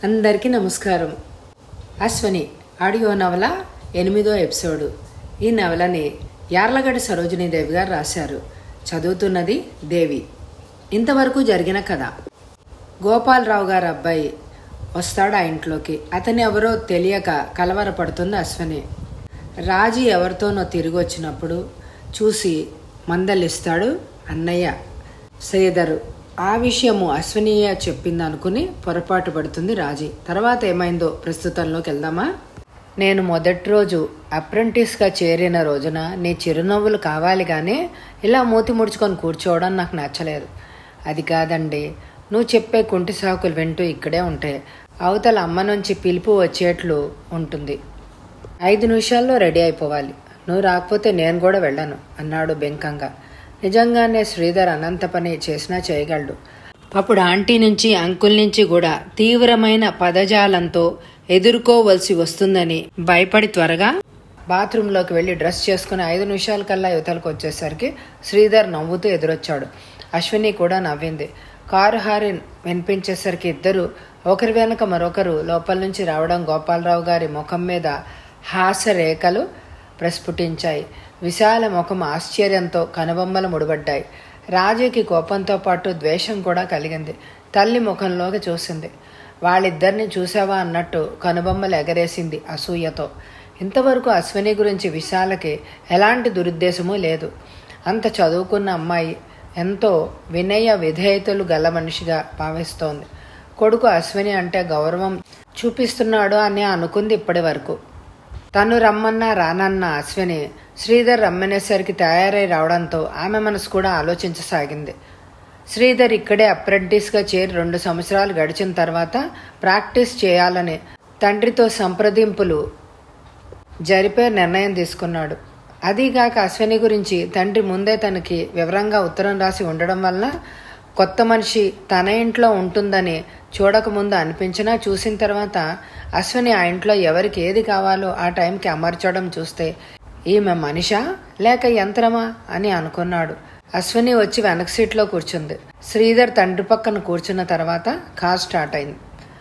అందరికీ నమస్కారం అశ్వని ఆడియో నవల ఎనిమిదో ఎపిసోడు ఈ నవలని యార్లగడ్డ సరోజినీ దేవి గారు రాశారు చదువుతున్నది దేవి ఇంతవరకు జరిగిన కథ గోపాలరావు గారు అబ్బాయి వస్తాడు ఆ ఇంట్లోకి అతని ఎవరో తెలియక కలవరపడుతుంది అశ్వని రాజీ ఎవరితోనో తిరిగి వచ్చినప్పుడు చూసి మందలిస్తాడు అన్నయ్య శ్రీధరు ఆ విషయము అశ్వనీయ చెప్పింది అనుకుని పొరపాటు పడుతుంది రాజీ తర్వాత ఏమైందో ప్రస్తుతంలోకి వెళ్దామా నేను మొదటి రోజు అప్రెంటిస్గా చేరిన రోజున నీ చిరునవ్వులు కావాలి కానీ ఇలా మూతి ముడుచుకొని కూర్చోవడం నాకు నచ్చలేదు అది కాదండి నువ్వు చెప్పే కుంటి సాకులు వింటూ ఇక్కడే ఉంటాయి అవతల అమ్మ నుంచి పిలుపు వచ్చేట్లు ఉంటుంది ఐదు నిమిషాల్లో రెడీ అయిపోవాలి నువ్వు రాకపోతే నేను కూడా వెళ్ళను అన్నాడు బెంకంగా నిజంగానే శ్రీధర్ అనంత పని చేసినా చేయగలడు అప్పుడు ఆంటీ నుంచి అంకుల్ నుంచి కూడా తీవ్రమైన పదజాలంతో ఎదుర్కోవలసి వస్తుందని భయపడి త్వరగా బాత్రూంలోకి వెళ్ళి డ్రెస్ చేసుకుని ఐదు నిమిషాల కల్లా యువతలకు వచ్చేసరికి శ్రీధర్ నవ్వుతూ ఎదురొచ్చాడు అశ్విని కూడా నవ్వింది కారు హారిన్ వినిపించేసరికి ఇద్దరు ఒకరి వెనక మరొకరు లోపల నుంచి రావడం గోపాలరావు గారి ముఖం మీద హాస్యరేఖలు ప్రస్ఫుటించాయి విశాల ముఖం ఆశ్చర్యంతో కనుబొమ్మలు ముడిపడ్డాయి రాజుకి కోపంతో పాటు ద్వేషం కూడా కలిగింది తల్లి ముఖంలోకి చూసింది వాళ్ళిద్దరిని చూసావా అన్నట్టు కనుబొమ్మలు ఎగరేసింది అసూయతో ఇంతవరకు అశ్విని గురించి విశాలకి ఎలాంటి దురుద్దేశమూ లేదు అంత చదువుకున్న అమ్మాయి ఎంతో వినయ విధేయతలు గల మనిషిగా భావిస్తోంది కొడుకు అశ్విని అంటే గౌరవం చూపిస్తున్నాడు అని అనుకుంది ఇప్పటి వరకు తను రమ్మన్నా రానన్న అశ్విని శ్రీధర్ రమ్మనేసరికి తయారై రావడంతో ఆమె మనసు కూడా ఆలోచించసాగింది శ్రీధర్ ఇక్కడే అప్రెంటిస్గా చేరి రెండు సంవత్సరాలు గడిచిన తర్వాత ప్రాక్టీస్ చేయాలని తండ్రితో సంప్రదింపులు జరిపే నిర్ణయం తీసుకున్నాడు అదీగాక అశ్విని గురించి తండ్రి ముందే తనకి వివరంగా ఉత్తరం రాసి ఉండడం వలన కొత్త మనిషి తన ఇంట్లో ఉంటుందని చూడకముందు అనిపించినా చూసిన తర్వాత అశ్విని ఆ ఇంట్లో ఎవరికి ఏది కావాలో ఆ టైంకి అమర్చడం చూస్తే ఈమె మనిషా లేక యంత్రమా అని అనుకున్నాడు అశ్విని వచ్చి వెనక సీట్లో కూర్చుంది శ్రీధర్ తండ్రి పక్కన కూర్చున్న తర్వాత కార్ స్టార్ట్ అయింది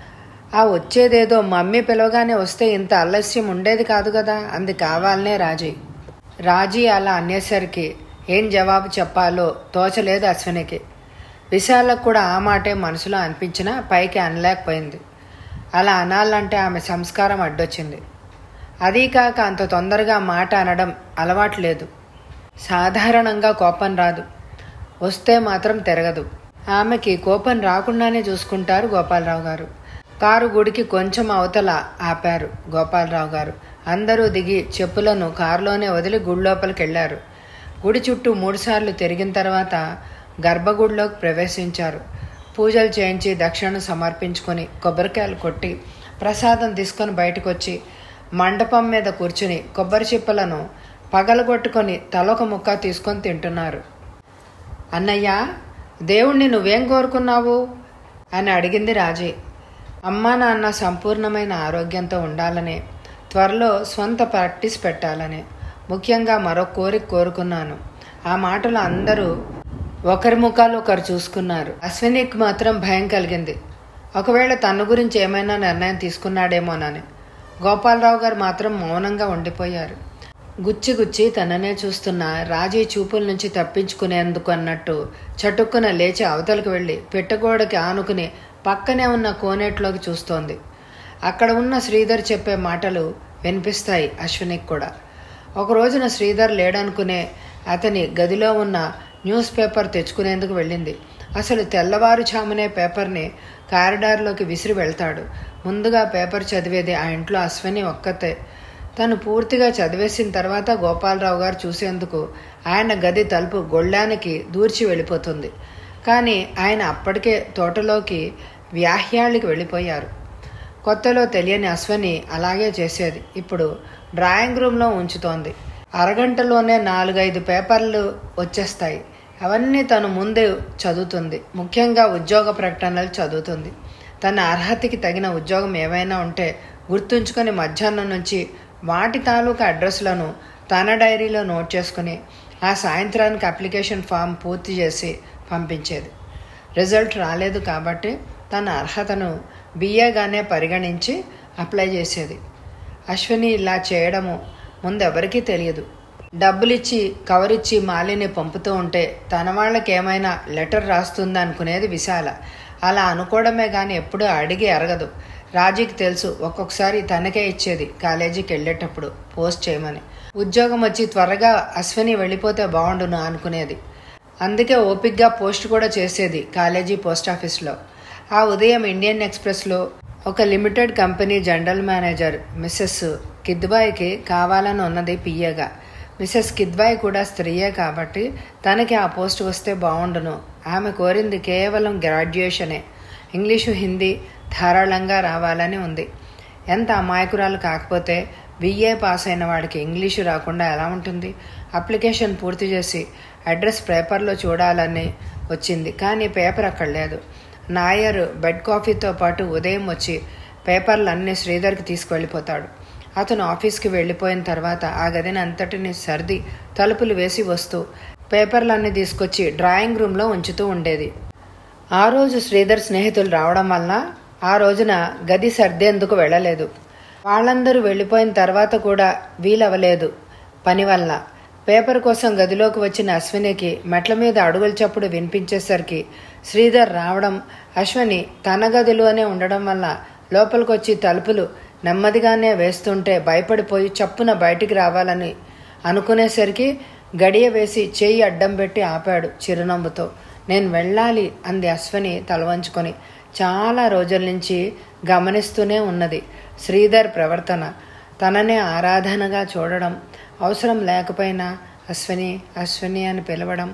ఆ వచ్చేదేదో మమ్మీ పిలవగానే వస్తే ఇంత ఆలస్యం ఉండేది కాదు కదా అంది కావాలనే రాజీ రాజీ అలా అనేసరికి ఏం జవాబు చెప్పాలో తోచలేదు అశ్వినికి విశాలకు కూడా ఆ మాటే మనసులో అనిపించినా పైకి అనలేకపోయింది అలా అనాలంటే ఆమె సంస్కారం అడ్డొచ్చింది అదీ కాక అంత తొందరగా మాట అనడం అలవాటు లేదు సాధారణంగా కోపం రాదు వస్తే మాత్రం తిరగదు ఆమెకి కోపం రాకుండానే చూసుకుంటారు గోపాలరావు గారు కారు గుడికి కొంచెం అవతల ఆపారు గోపాలరావు గారు అందరూ దిగి చెప్పులను కారులోనే వదిలి గుడి లోపలికి వెళ్ళారు గుడి చుట్టూ మూడుసార్లు తిరిగిన తర్వాత గర్భగుడిలోకి ప్రవేశించారు పూజలు చేయించి దక్షిణ సమర్పించుకొని కొబ్బరికాయలు కొట్టి ప్రసాదం తీసుకొని బయటకు వచ్చి మండపం మీద కూర్చుని కొబ్బరి చిప్పలను పగలగొట్టుకొని తలొక ముక్క తీసుకొని తింటున్నారు అన్నయ్య దేవుణ్ణి నువ్వేం కోరుకున్నావు అని అడిగింది రాజీ అమ్మా నాన్న సంపూర్ణమైన ఆరోగ్యంతో ఉండాలని త్వరలో స్వంత ప్రాక్టీస్ పెట్టాలని ముఖ్యంగా మరో కోరిక కోరుకున్నాను ఆ మాటలు అందరూ ఒకరి ముఖాలు ఒకరు చూసుకున్నారు అశ్వినికి మాత్రం భయం కలిగింది ఒకవేళ తన గురించి ఏమైనా నిర్ణయం తీసుకున్నాడేమోనని గోపాలరావు గారు మాత్రం మౌనంగా ఉండిపోయారు గుచ్చి గుచ్చి తననే చూస్తున్న రాజీ చూపుల నుంచి తప్పించుకునేందుకు అన్నట్టు చటుక్కున లేచి అవతలకు వెళ్ళి పెట్టగోడకి ఆనుకుని పక్కనే ఉన్న కోనేట్లోకి చూస్తోంది అక్కడ ఉన్న శ్రీధర్ చెప్పే మాటలు వినిపిస్తాయి అశ్వినికి కూడా ఒక రోజున శ్రీధర్ లేడనుకునే అతని గదిలో ఉన్న న్యూస్ పేపర్ తెచ్చుకునేందుకు వెళ్ళింది అసలు తెల్లవారుఛామునే పేపర్ని కారిడార్లోకి విసిరి వెళ్తాడు ముందుగా పేపర్ చదివేది ఆ ఇంట్లో అశ్విని ఒక్కతే తను పూర్తిగా చదివేసిన తర్వాత గోపాలరావు గారు చూసేందుకు ఆయన గది తలుపు గొళ్ళానికి దూర్చి వెళ్ళిపోతుంది కానీ ఆయన అప్పటికే తోటలోకి వ్యాహ్యాళ్ళకి వెళ్ళిపోయారు కొత్తలో తెలియని అశ్వని అలాగే చేసేది ఇప్పుడు డ్రాయింగ్ రూమ్లో ఉంచుతోంది అరగంటలోనే నాలుగైదు పేపర్లు వచ్చేస్తాయి అవన్నీ తను ముందే చదువుతుంది ముఖ్యంగా ఉద్యోగ ప్రకటనలు చదువుతుంది తన అర్హతకి తగిన ఉద్యోగం ఏమైనా ఉంటే గుర్తుంచుకొని మధ్యాహ్నం నుంచి వాటి తాలూకా అడ్రస్లను తన డైరీలో నోట్ చేసుకుని ఆ సాయంత్రానికి అప్లికేషన్ ఫామ్ పూర్తి చేసి పంపించేది రిజల్ట్ రాలేదు కాబట్టి తన అర్హతను బిఏగానే పరిగణించి అప్లై చేసేది అశ్విని ఇలా చేయడము ముందు ఎవరికీ తెలియదు డబ్బులిచ్చి కవర్ ఇచ్చి మాలిని పంపుతూ ఉంటే తన వాళ్ళకి ఏమైనా లెటర్ రాస్తుందా అనుకునేది విశాల అలా అనుకోవడమే కానీ ఎప్పుడూ అడిగి అరగదు రాజీకి తెలుసు ఒక్కొక్కసారి తనకే ఇచ్చేది కాలేజీకి వెళ్ళేటప్పుడు పోస్ట్ చేయమని ఉద్యోగం వచ్చి త్వరగా అశ్విని వెళ్ళిపోతే బాగుండును అనుకునేది అందుకే ఓపిక్గా పోస్ట్ కూడా చేసేది కాలేజీ పోస్ట్ ఆఫీస్లో ఆ ఉదయం ఇండియన్ ఎక్స్ప్రెస్లో ఒక limited company general manager Mrs కిద్బాయికి కావాలని ఉన్నది పియ్యగా మిస్సెస్ కిద్బాయ్ కూడా స్త్రీయే కాబట్టి తనకి ఆ పోస్ట్ వస్తే బాగుండును ఆమె కోరింది కేవలం గ్రాడ్యుయేషనే ఇంగ్లీషు హిందీ ధారాళంగా రావాలని ఉంది ఎంత అమాయకురాలు కాకపోతే బిఏ పాస్ అయిన వాడికి ఇంగ్లీషు రాకుండా ఎలా ఉంటుంది అప్లికేషన్ పూర్తి చేసి అడ్రస్ పేపర్లో చూడాలని వచ్చింది కానీ పేపర్ అక్కడ లేదు నాయర్ బెడ్ కాఫీతో పాటు ఉదయం వచ్చి పేపర్లన్నీ శ్రీధర్కి తీసుకువెళ్ళిపోతాడు అతను ఆఫీస్కి వెళ్ళిపోయిన తర్వాత ఆ గదిని అంతటిని సర్ది తలుపులు వేసి వస్తూ పేపర్లన్నీ తీసుకొచ్చి డ్రాయింగ్ రూమ్లో ఉంచుతూ ఉండేది ఆ రోజు శ్రీధర్ స్నేహితులు రావడం వలన ఆ రోజున గది సర్దేందుకు వెళ్ళలేదు వాళ్ళందరూ వెళ్ళిపోయిన తర్వాత కూడా వీలవ్వలేదు పని వల్ల పేపర్ కోసం గదిలోకి వచ్చిన అశ్వినికి మెట్ల మీద అడుగుల చప్పుడు వినిపించేసరికి శ్రీధర్ రావడం అశ్విని తన గదిలోనే ఉండడం వల్ల లోపలికొచ్చి తలుపులు నెమ్మదిగానే వేస్తుంటే భయపడిపోయి చప్పున బయటికి రావాలని అనుకునేసరికి గడియ వేసి చేయి అడ్డం పెట్టి ఆపాడు చిరునవ్వుతో నేను వెళ్ళాలి అంది అశ్వని తలవంచుకొని చాలా రోజుల నుంచి గమనిస్తూనే ఉన్నది శ్రీధర్ ప్రవర్తన తననే ఆరాధనగా చూడడం అవసరం లేకపోయినా అశ్విని అశ్విని అని పిలవడం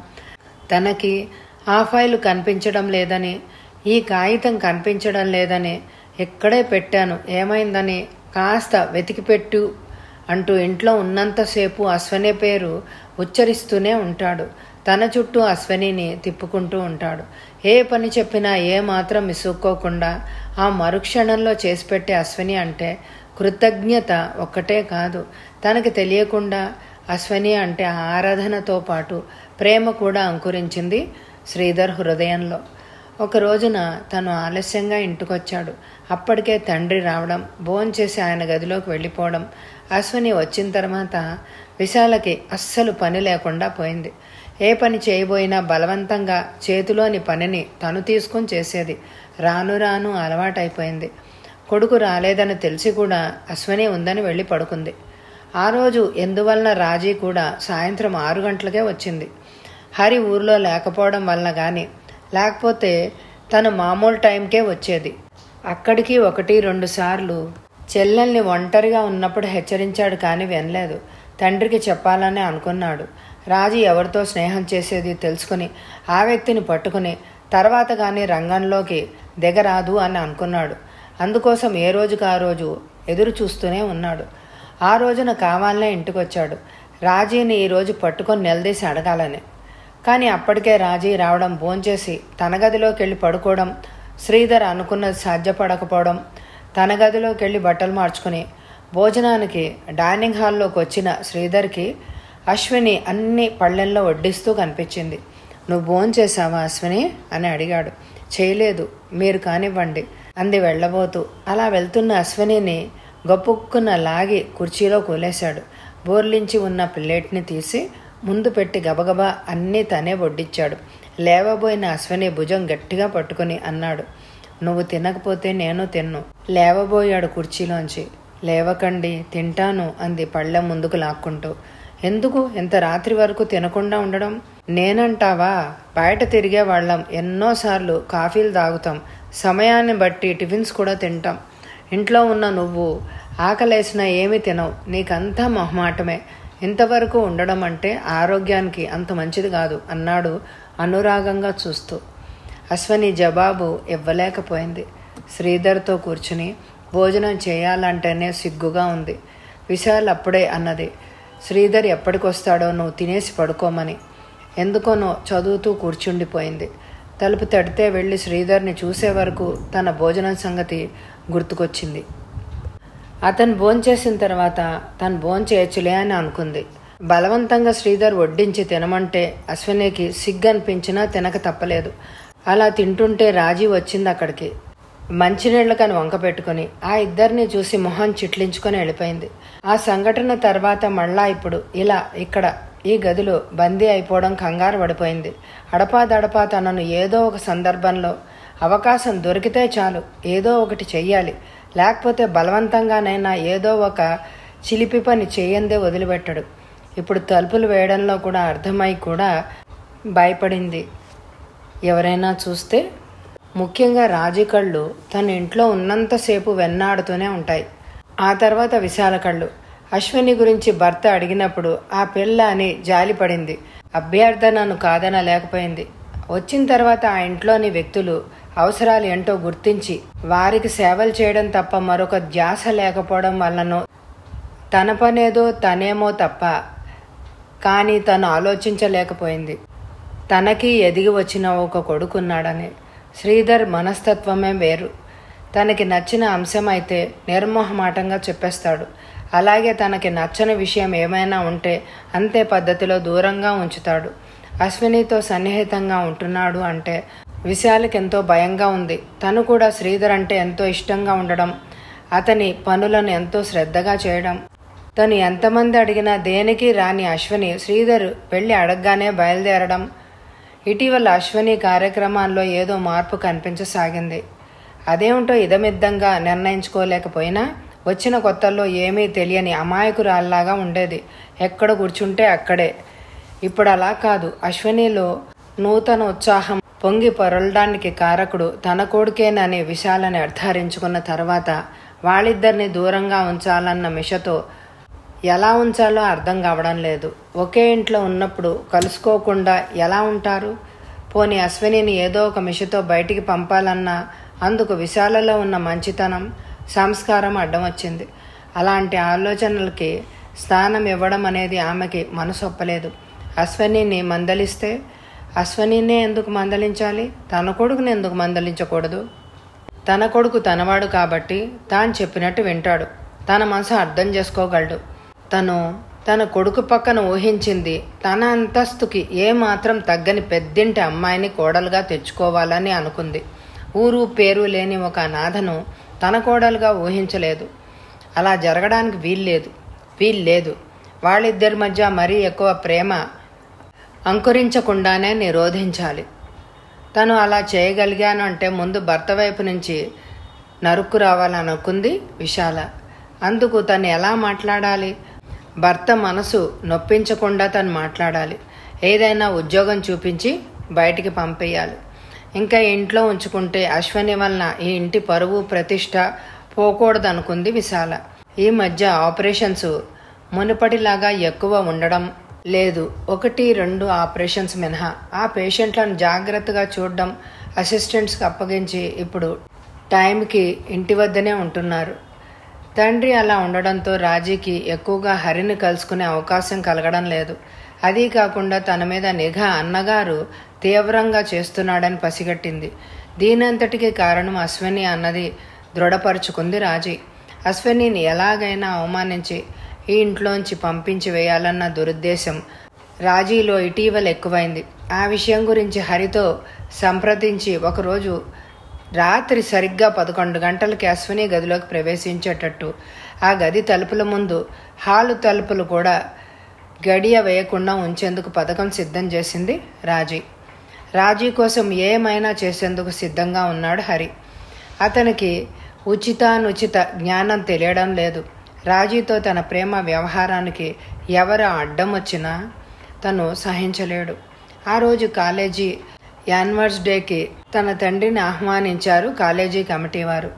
తనకి ఆ ఫైలు కనిపించడం లేదని ఈ కాగితం కనిపించడం లేదని ఎక్కడే పెట్టాను ఏమైందని కాస్త వెతికిపెట్టు అంటూ ఇంట్లో ఉన్నంతసేపు అశ్వని పేరు ఉచ్చరిస్తూనే ఉంటాడు తన చుట్టూ అశ్వనిని తిప్పుకుంటూ ఉంటాడు ఏ పని చెప్పినా ఏ మాత్రం విసుక్కోకుండా ఆ మరుక్షణంలో చేసి పెట్టే అశ్వని అంటే కృతజ్ఞత ఒక్కటే కాదు తనకి తెలియకుండా అశ్వని అంటే ఆరాధనతో పాటు ప్రేమ కూడా అంకురించింది శ్రీధర్ హృదయంలో ఒక రోజున తను ఆలస్యంగా ఇంటికొచ్చాడు అప్పటికే తండ్రి రావడం భోంచేసి ఆయన గదిలోకి వెళ్ళిపోవడం అశ్వని వచ్చిన తర్వాత విశాలకి అస్సలు పని లేకుండా పోయింది ఏ పని చేయబోయినా బలవంతంగా చేతిలోని పనిని తను తీసుకుని చేసేది రాను రాను అలవాటైపోయింది కొడుకు రాలేదని తెలిసి కూడా అశ్వని ఉందని వెళ్ళి పడుకుంది ఆ రోజు ఎందువలన రాజీ కూడా సాయంత్రం ఆరు గంటలకే వచ్చింది హరి ఊర్లో లేకపోవడం వలన కానీ లేకపోతే తను మామూలు టైంకే వచ్చేది అక్కడికి ఒకటి రెండు సార్లు చెల్లెల్ని ఒంటరిగా ఉన్నప్పుడు హెచ్చరించాడు కానీ వినలేదు తండ్రికి చెప్పాలని అనుకున్నాడు రాజీ ఎవరితో స్నేహం చేసేది తెలుసుకుని ఆ వ్యక్తిని పట్టుకుని తర్వాత కానీ రంగంలోకి దిగరాదు అని అనుకున్నాడు అందుకోసం ఏ రోజుకు ఆ రోజు ఎదురు చూస్తూనే ఉన్నాడు ఆ రోజున కావాలనే ఇంటికొచ్చాడు రాజీని ఈరోజు పట్టుకొని నిలదీసి అడగాలని కానీ అప్పటికే రాజీ రావడం భోంచేసి తన గదిలోకి వెళ్ళి పడుకోవడం శ్రీధర్ అనుకున్నది సాధ్యపడకపోవడం తన గదిలోకి వెళ్ళి బట్టలు మార్చుకుని భోజనానికి డైనింగ్ హాల్లోకి వచ్చిన శ్రీధర్కి అశ్విని అన్ని పళ్ళెల్లో వడ్డిస్తూ కనిపించింది నువ్వు భోంచేసావా అశ్విని అని అడిగాడు చేయలేదు మీరు కానివ్వండి అంది వెళ్ళబోతూ అలా వెళ్తున్న అశ్వినిని గొప్పుక్కున లాగి కుర్చీలో కూలేశాడు బోర్లించి ఉన్న ప్లేట్ని తీసి ముందు పెట్టి గబగబా అన్నీ తనే వడ్డిచ్చాడు లేవబోయిన అశ్విని భుజం గట్టిగా పట్టుకుని అన్నాడు నువ్వు తినకపోతే నేను తిన్ను లేవబోయాడు కుర్చీలోంచి లేవకండి తింటాను అంది పళ్ళెం ముందుకు లాక్కుంటూ ఎందుకు ఇంత రాత్రి వరకు తినకుండా ఉండడం నేనంటావా బయట తిరిగే వాళ్ళం ఎన్నోసార్లు కాఫీలు తాగుతాం సమయాన్ని బట్టి టిఫిన్స్ కూడా తింటాం ఇంట్లో ఉన్న నువ్వు ఆకలేసినా ఏమీ తినవు నీకంతా మొహమాటమే ఇంతవరకు ఉండడం అంటే ఆరోగ్యానికి అంత మంచిది కాదు అన్నాడు అనురాగంగా చూస్తూ అశ్వని జవాబు ఇవ్వలేకపోయింది శ్రీధర్తో కూర్చుని భోజనం చేయాలంటేనే సిగ్గుగా ఉంది విశాల్ అప్పుడే అన్నది శ్రీధర్ ఎప్పటికొస్తాడో నువ్వు తినేసి పడుకోమని ఎందుకోనో చదువుతూ కూర్చుండిపోయింది తలుపు తడితే వెళ్ళి శ్రీధర్ని చూసే వరకు తన భోజనం సంగతి గుర్తుకొచ్చింది అతను భోంచేసిన తర్వాత తను భోంచేయచ్చులే అని అనుకుంది బలవంతంగా శ్రీధర్ వడ్డించి తినమంటే అశ్వినికి సిగ్గు అనిపించినా తినక తప్పలేదు అలా తింటుంటే రాజీ వచ్చింది అక్కడికి మంచినీళ్ళ కని వంక పెట్టుకుని ఆ ఇద్దరిని చూసి మొహం చిట్లించుకొని వెళ్ళిపోయింది ఆ సంఘటన తర్వాత మళ్ళా ఇప్పుడు ఇలా ఇక్కడ ఈ గదిలో బందీ అయిపోవడం కంగారు పడిపోయింది అడపాదడపా తనను ఏదో ఒక సందర్భంలో అవకాశం దొరికితే చాలు ఏదో ఒకటి చెయ్యాలి లేకపోతే బలవంతంగానైనా ఏదో ఒక చిలిపి పని చేయందే వదిలిపెట్టడు ఇప్పుడు తలుపులు వేయడంలో కూడా అర్థమై కూడా భయపడింది ఎవరైనా చూస్తే ముఖ్యంగా రాజీ కళ్ళు తన ఇంట్లో ఉన్నంతసేపు వెన్నాడుతూనే ఉంటాయి ఆ తర్వాత విశాల కళ్ళు అశ్విని గురించి భర్త అడిగినప్పుడు ఆ పిల్ల అని జాలిపడింది అభ్యర్థనను కాదనలేకపోయింది వచ్చిన తర్వాత ఆ ఇంట్లోని వ్యక్తులు అవసరాలు ఏంటో గుర్తించి వారికి సేవలు చేయడం తప్ప మరొక ధ్యాస లేకపోవడం వల్లనో తన పనేదో తనేమో తప్ప కానీ తను ఆలోచించలేకపోయింది తనకి ఎదిగి వచ్చిన ఒక కొడుకున్నాడని శ్రీధర్ మనస్తత్వమే వేరు తనకి నచ్చిన అంశం అయితే నిర్మోహమాటంగా చెప్పేస్తాడు అలాగే తనకి నచ్చని విషయం ఏమైనా ఉంటే అంతే పద్ధతిలో దూరంగా ఉంచుతాడు అశ్వినితో సన్నిహితంగా ఉంటున్నాడు అంటే విశాలకి ఎంతో భయంగా ఉంది తను కూడా శ్రీధర్ అంటే ఎంతో ఇష్టంగా ఉండడం అతని పనులను ఎంతో శ్రద్ధగా చేయడం తను ఎంతమంది అడిగినా దేనికి రాని అశ్విని శ్రీధర్ పెళ్లి అడగగానే బయలుదేరడం ఇటీవల అశ్విని కార్యక్రమాల్లో ఏదో మార్పు కనిపించసాగింది అదేమిటో ఇదమిద్దంగా నిర్ణయించుకోలేకపోయినా వచ్చిన కొత్తల్లో ఏమీ తెలియని అమాయకురాల్లాగా ఉండేది ఎక్కడ కూర్చుంటే అక్కడే ఇప్పుడు అలా కాదు అశ్వినిలో నూతన ఉత్సాహం పొంగి పొరలడానికి కారకుడు తన కొడుకేనని విశాలని నిర్ధారించుకున్న తర్వాత వాళ్ళిద్దరిని దూరంగా ఉంచాలన్న మిషతో ఎలా ఉంచాలో అర్థం కావడం లేదు ఒకే ఇంట్లో ఉన్నప్పుడు కలుసుకోకుండా ఎలా ఉంటారు పోని అశ్వినిని ఏదో ఒక మిషతో బయటికి పంపాలన్నా అందుకు విశాలలో ఉన్న మంచితనం సంస్కారం అడ్డం వచ్చింది అలాంటి ఆలోచనలకి స్థానం ఇవ్వడం అనేది ఆమెకి మనసొప్పలేదు అశ్వినిని మందలిస్తే అశ్వినినే ఎందుకు మందలించాలి తన కొడుకుని ఎందుకు మందలించకూడదు తన కొడుకు తనవాడు కాబట్టి తాను చెప్పినట్టు వింటాడు తన మనసు అర్థం చేసుకోగలడు తను తన కొడుకు పక్కన ఊహించింది తన అంతస్తుకి ఏమాత్రం తగ్గని పెద్దింటి అమ్మాయిని కోడలుగా తెచ్చుకోవాలని అనుకుంది ఊరు పేరు లేని ఒక అనాథను తన కోడలుగా ఊహించలేదు అలా జరగడానికి వీల్లేదు వీల్లేదు వాళ్ళిద్దరి మధ్య మరీ ఎక్కువ ప్రేమ అంకురించకుండానే నిరోధించాలి తను అలా చేయగలిగాను అంటే ముందు భర్త వైపు నుంచి నరుక్కు రావాలనుకుంది విశాల అందుకు తను ఎలా మాట్లాడాలి భర్త మనసు నొప్పించకుండా తను మాట్లాడాలి ఏదైనా ఉద్యోగం చూపించి బయటికి పంపేయాలి ఇంకా ఇంట్లో ఉంచుకుంటే అశ్వని వలన ఈ ఇంటి పరువు ప్రతిష్ట పోకూడదనుకుంది విశాల ఈ మధ్య ఆపరేషన్స్ మునుపటిలాగా ఎక్కువ ఉండడం లేదు ఒకటి రెండు ఆపరేషన్స్ మినహా ఆ పేషెంట్లను జాగ్రత్తగా చూడడం అసిస్టెంట్స్కి అప్పగించి ఇప్పుడు టైంకి ఇంటి వద్దనే ఉంటున్నారు తండ్రి అలా ఉండడంతో రాజీకి ఎక్కువగా హరిని కలుసుకునే అవకాశం కలగడం లేదు అదీ కాకుండా తన మీద నిఘా అన్నగారు తీవ్రంగా చేస్తున్నాడని పసిగట్టింది దీనంతటికి కారణం అశ్విని అన్నది దృఢపరుచుకుంది రాజీ అశ్వినిని ఎలాగైనా అవమానించి ఈ ఇంట్లోంచి పంపించి వేయాలన్న దురుద్దేశం రాజీలో ఇటీవల ఎక్కువైంది ఆ విషయం గురించి హరితో సంప్రదించి ఒకరోజు రాత్రి సరిగ్గా పదకొండు గంటలకి అశ్విని గదిలోకి ప్రవేశించేటట్టు ఆ గది తలుపుల ముందు హాలు తలుపులు కూడా గడియ వేయకుండా ఉంచేందుకు పథకం సిద్ధం చేసింది రాజీ రాజీ కోసం ఏమైనా చేసేందుకు సిద్ధంగా ఉన్నాడు హరి అతనికి ఉచితానుచిత జ్ఞానం తెలియడం లేదు రాజీతో తన ప్రేమ వ్యవహారానికి ఎవరు అడ్డం వచ్చినా తను సహించలేడు ఆ రోజు కాలేజీ యాన్వర్స్ డేకి తన తండ్రిని ఆహ్వానించారు కాలేజీ కమిటీ వారు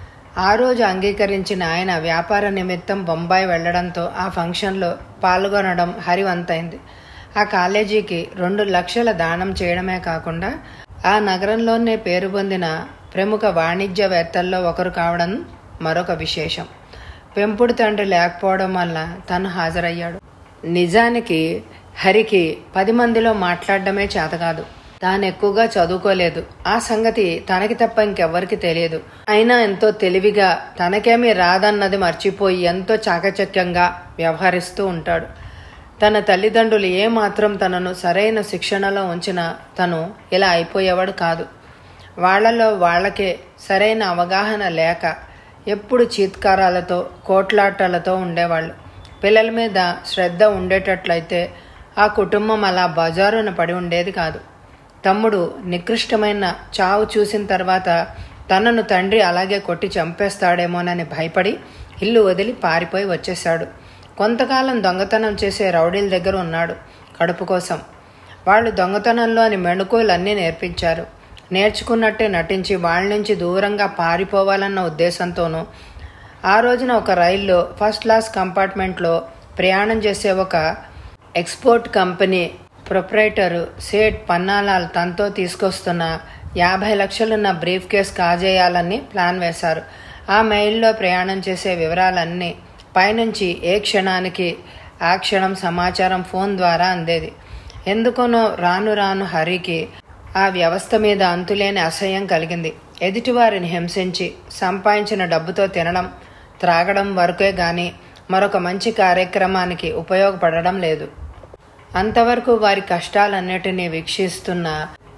ఆ రోజు అంగీకరించిన ఆయన వ్యాపార నిమిత్తం బొంబాయి వెళ్లడంతో ఆ ఫంక్షన్లో పాల్గొనడం హరివంతైంది ఆ కాలేజీకి రెండు లక్షల దానం చేయడమే కాకుండా ఆ నగరంలోనే పేరు పొందిన ప్రముఖ వాణిజ్యవేత్తల్లో ఒకరు కావడం మరొక విశేషం పెంపుడు తండ్రి లేకపోవడం వల్ల తను హాజరయ్యాడు నిజానికి హరికి పది మందిలో మాట్లాడడమే చేత కాదు తాను ఎక్కువగా చదువుకోలేదు ఆ సంగతి తనకి తప్ప ఇంకెవ్వరికి తెలియదు అయినా ఎంతో తెలివిగా తనకేమీ రాదన్నది మర్చిపోయి ఎంతో చాకచక్యంగా వ్యవహరిస్తూ ఉంటాడు తన తల్లిదండ్రులు ఏమాత్రం తనను సరైన శిక్షణలో ఉంచినా తను ఇలా అయిపోయేవాడు కాదు వాళ్లలో వాళ్ళకే సరైన అవగాహన లేక ఎప్పుడు చీత్కారాలతో కోట్లాటలతో ఉండేవాళ్ళు పిల్లల మీద శ్రద్ధ ఉండేటట్లయితే ఆ కుటుంబం అలా బజారున పడి ఉండేది కాదు తమ్ముడు నికృష్టమైన చావు చూసిన తర్వాత తనను తండ్రి అలాగే కొట్టి చంపేస్తాడేమోనని భయపడి ఇల్లు వదిలి పారిపోయి వచ్చేశాడు కొంతకాలం దొంగతనం చేసే రౌడీల దగ్గర ఉన్నాడు కడుపు కోసం వాళ్ళు దొంగతనంలోని మెళుకువలన్నీ నేర్పించారు నేర్చుకున్నట్టే నటించి వాళ్ళ నుంచి దూరంగా పారిపోవాలన్న ఉద్దేశంతోనూ ఆ రోజున ఒక రైల్లో ఫస్ట్ క్లాస్ కంపార్ట్మెంట్లో ప్రయాణం చేసే ఒక export company proprietor Seth Pannalal తనతో తీసుకొస్తున్న యాభై లక్షలున్న బ్రీఫ్ కేస్ కాజేయాలని ప్లాన్ వేశారు ఆ మెయిల్లో ప్రయాణం చేసే వివరాలన్నీ పైనుంచి ఏ క్షణానికి ఆ క్షణం సమాచారం ఫోన్ ద్వారా అందేది ఎందుకనో రాను రాను హరికి ఆ వ్యవస్థ మీద అంతులేని అసహ్యం కలిగింది ఎదుటివారిని హింసించి సంపాదించిన డబ్బుతో తినడం త్రాగడం వరకే గాని మరొక మంచి కార్యక్రమానికి ఉపయోగపడడం లేదు అంతవరకు వారి కష్టాలన్నిటినీ వీక్షిస్తున్న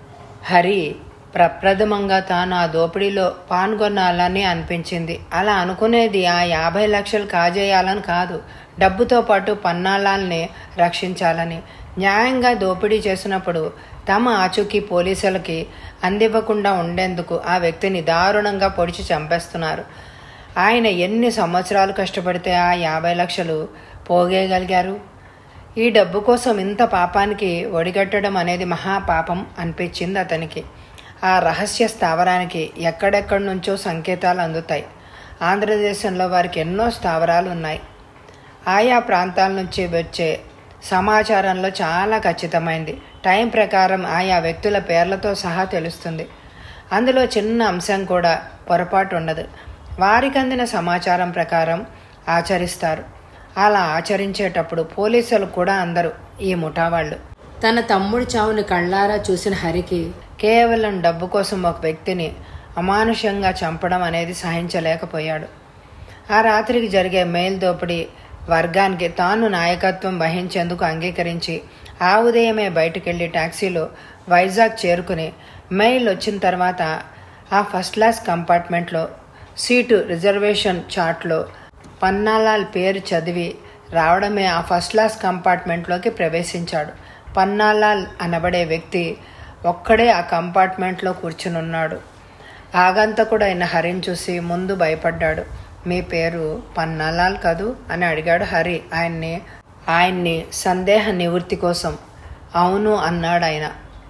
హరి ప్రప్రథమంగా తాను ఆ దోపిడీలో పాల్గొనాలని అనిపించింది అలా అనుకునేది ఆ యాభై లక్షలు కాజేయాలని కాదు డబ్బుతో పాటు పన్నాలాల్ని రక్షించాలని న్యాయంగా దోపిడీ చేసినప్పుడు తమ ఆచూకీ పోలీసులకి అందివ్వకుండా ఉండేందుకు ఆ వ్యక్తిని దారుణంగా పొడిచి చంపేస్తున్నారు ఆయన ఎన్ని సంవత్సరాలు కష్టపడితే ఆ యాభై లక్షలు పోగేయగలిగారు ఈ డబ్బు కోసం ఇంత పాపానికి ఒడిగట్టడం అనేది మహాపాపం అనిపించింది అతనికి ఆ రహస్య స్థావరానికి ఎక్కడెక్కడి నుంచో సంకేతాలు అందుతాయి ఆంధ్రదేశంలో వారికి ఎన్నో స్థావరాలు ఉన్నాయి ఆయా ప్రాంతాల నుంచి వచ్చే సమాచారంలో చాలా ఖచ్చితమైంది టైం ప్రకారం ఆయా వ్యక్తుల పేర్లతో సహా తెలుస్తుంది అందులో చిన్న అంశం కూడా పొరపాటు ఉండదు వారికి అందిన సమాచారం ప్రకారం ఆచరిస్తారు అలా ఆచరించేటప్పుడు పోలీసులు కూడా అందరూ ఈ ముఠా వాళ్ళు తన తమ్ముడి చావుని కళ్ళారా చూసిన హరికి కేవలం డబ్బు కోసం ఒక వ్యక్తిని అమానుషంగా చంపడం అనేది సహించలేకపోయాడు ఆ రాత్రికి జరిగే మెయిల్ దోపిడీ వర్గానికి తాను నాయకత్వం వహించేందుకు అంగీకరించి ఆ ఉదయమే బయటకెళ్లి టాక్సీలో వైజాగ్ చేరుకుని మెయిల్ వచ్చిన తర్వాత ఆ ఫస్ట్ క్లాస్ కంపార్ట్మెంట్లో సీటు రిజర్వేషన్ చార్ట్లో పన్నాలాల్ పేరు చదివి రావడమే ఆ ఫస్ట్ క్లాస్ కంపార్ట్మెంట్లోకి ప్రవేశించాడు పన్నాలాల్ అనబడే వ్యక్తి ఒక్కడే ఆ కంపార్ట్మెంట్లో కూర్చునున్నాడు ఆగంతకుడైన హరిని చూసి ముందు భయపడ్డాడు మీ పేరు పన్నాలాల్ కదూ అని అడిగాడు హరి ఆయన్ని ఆయన్ని సందేహ నివృత్తి కోసం అవును అన్నాడు ఆయన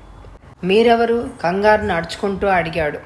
మీరెవరు కంగారు నడుచుకుంటూ అడిగాడు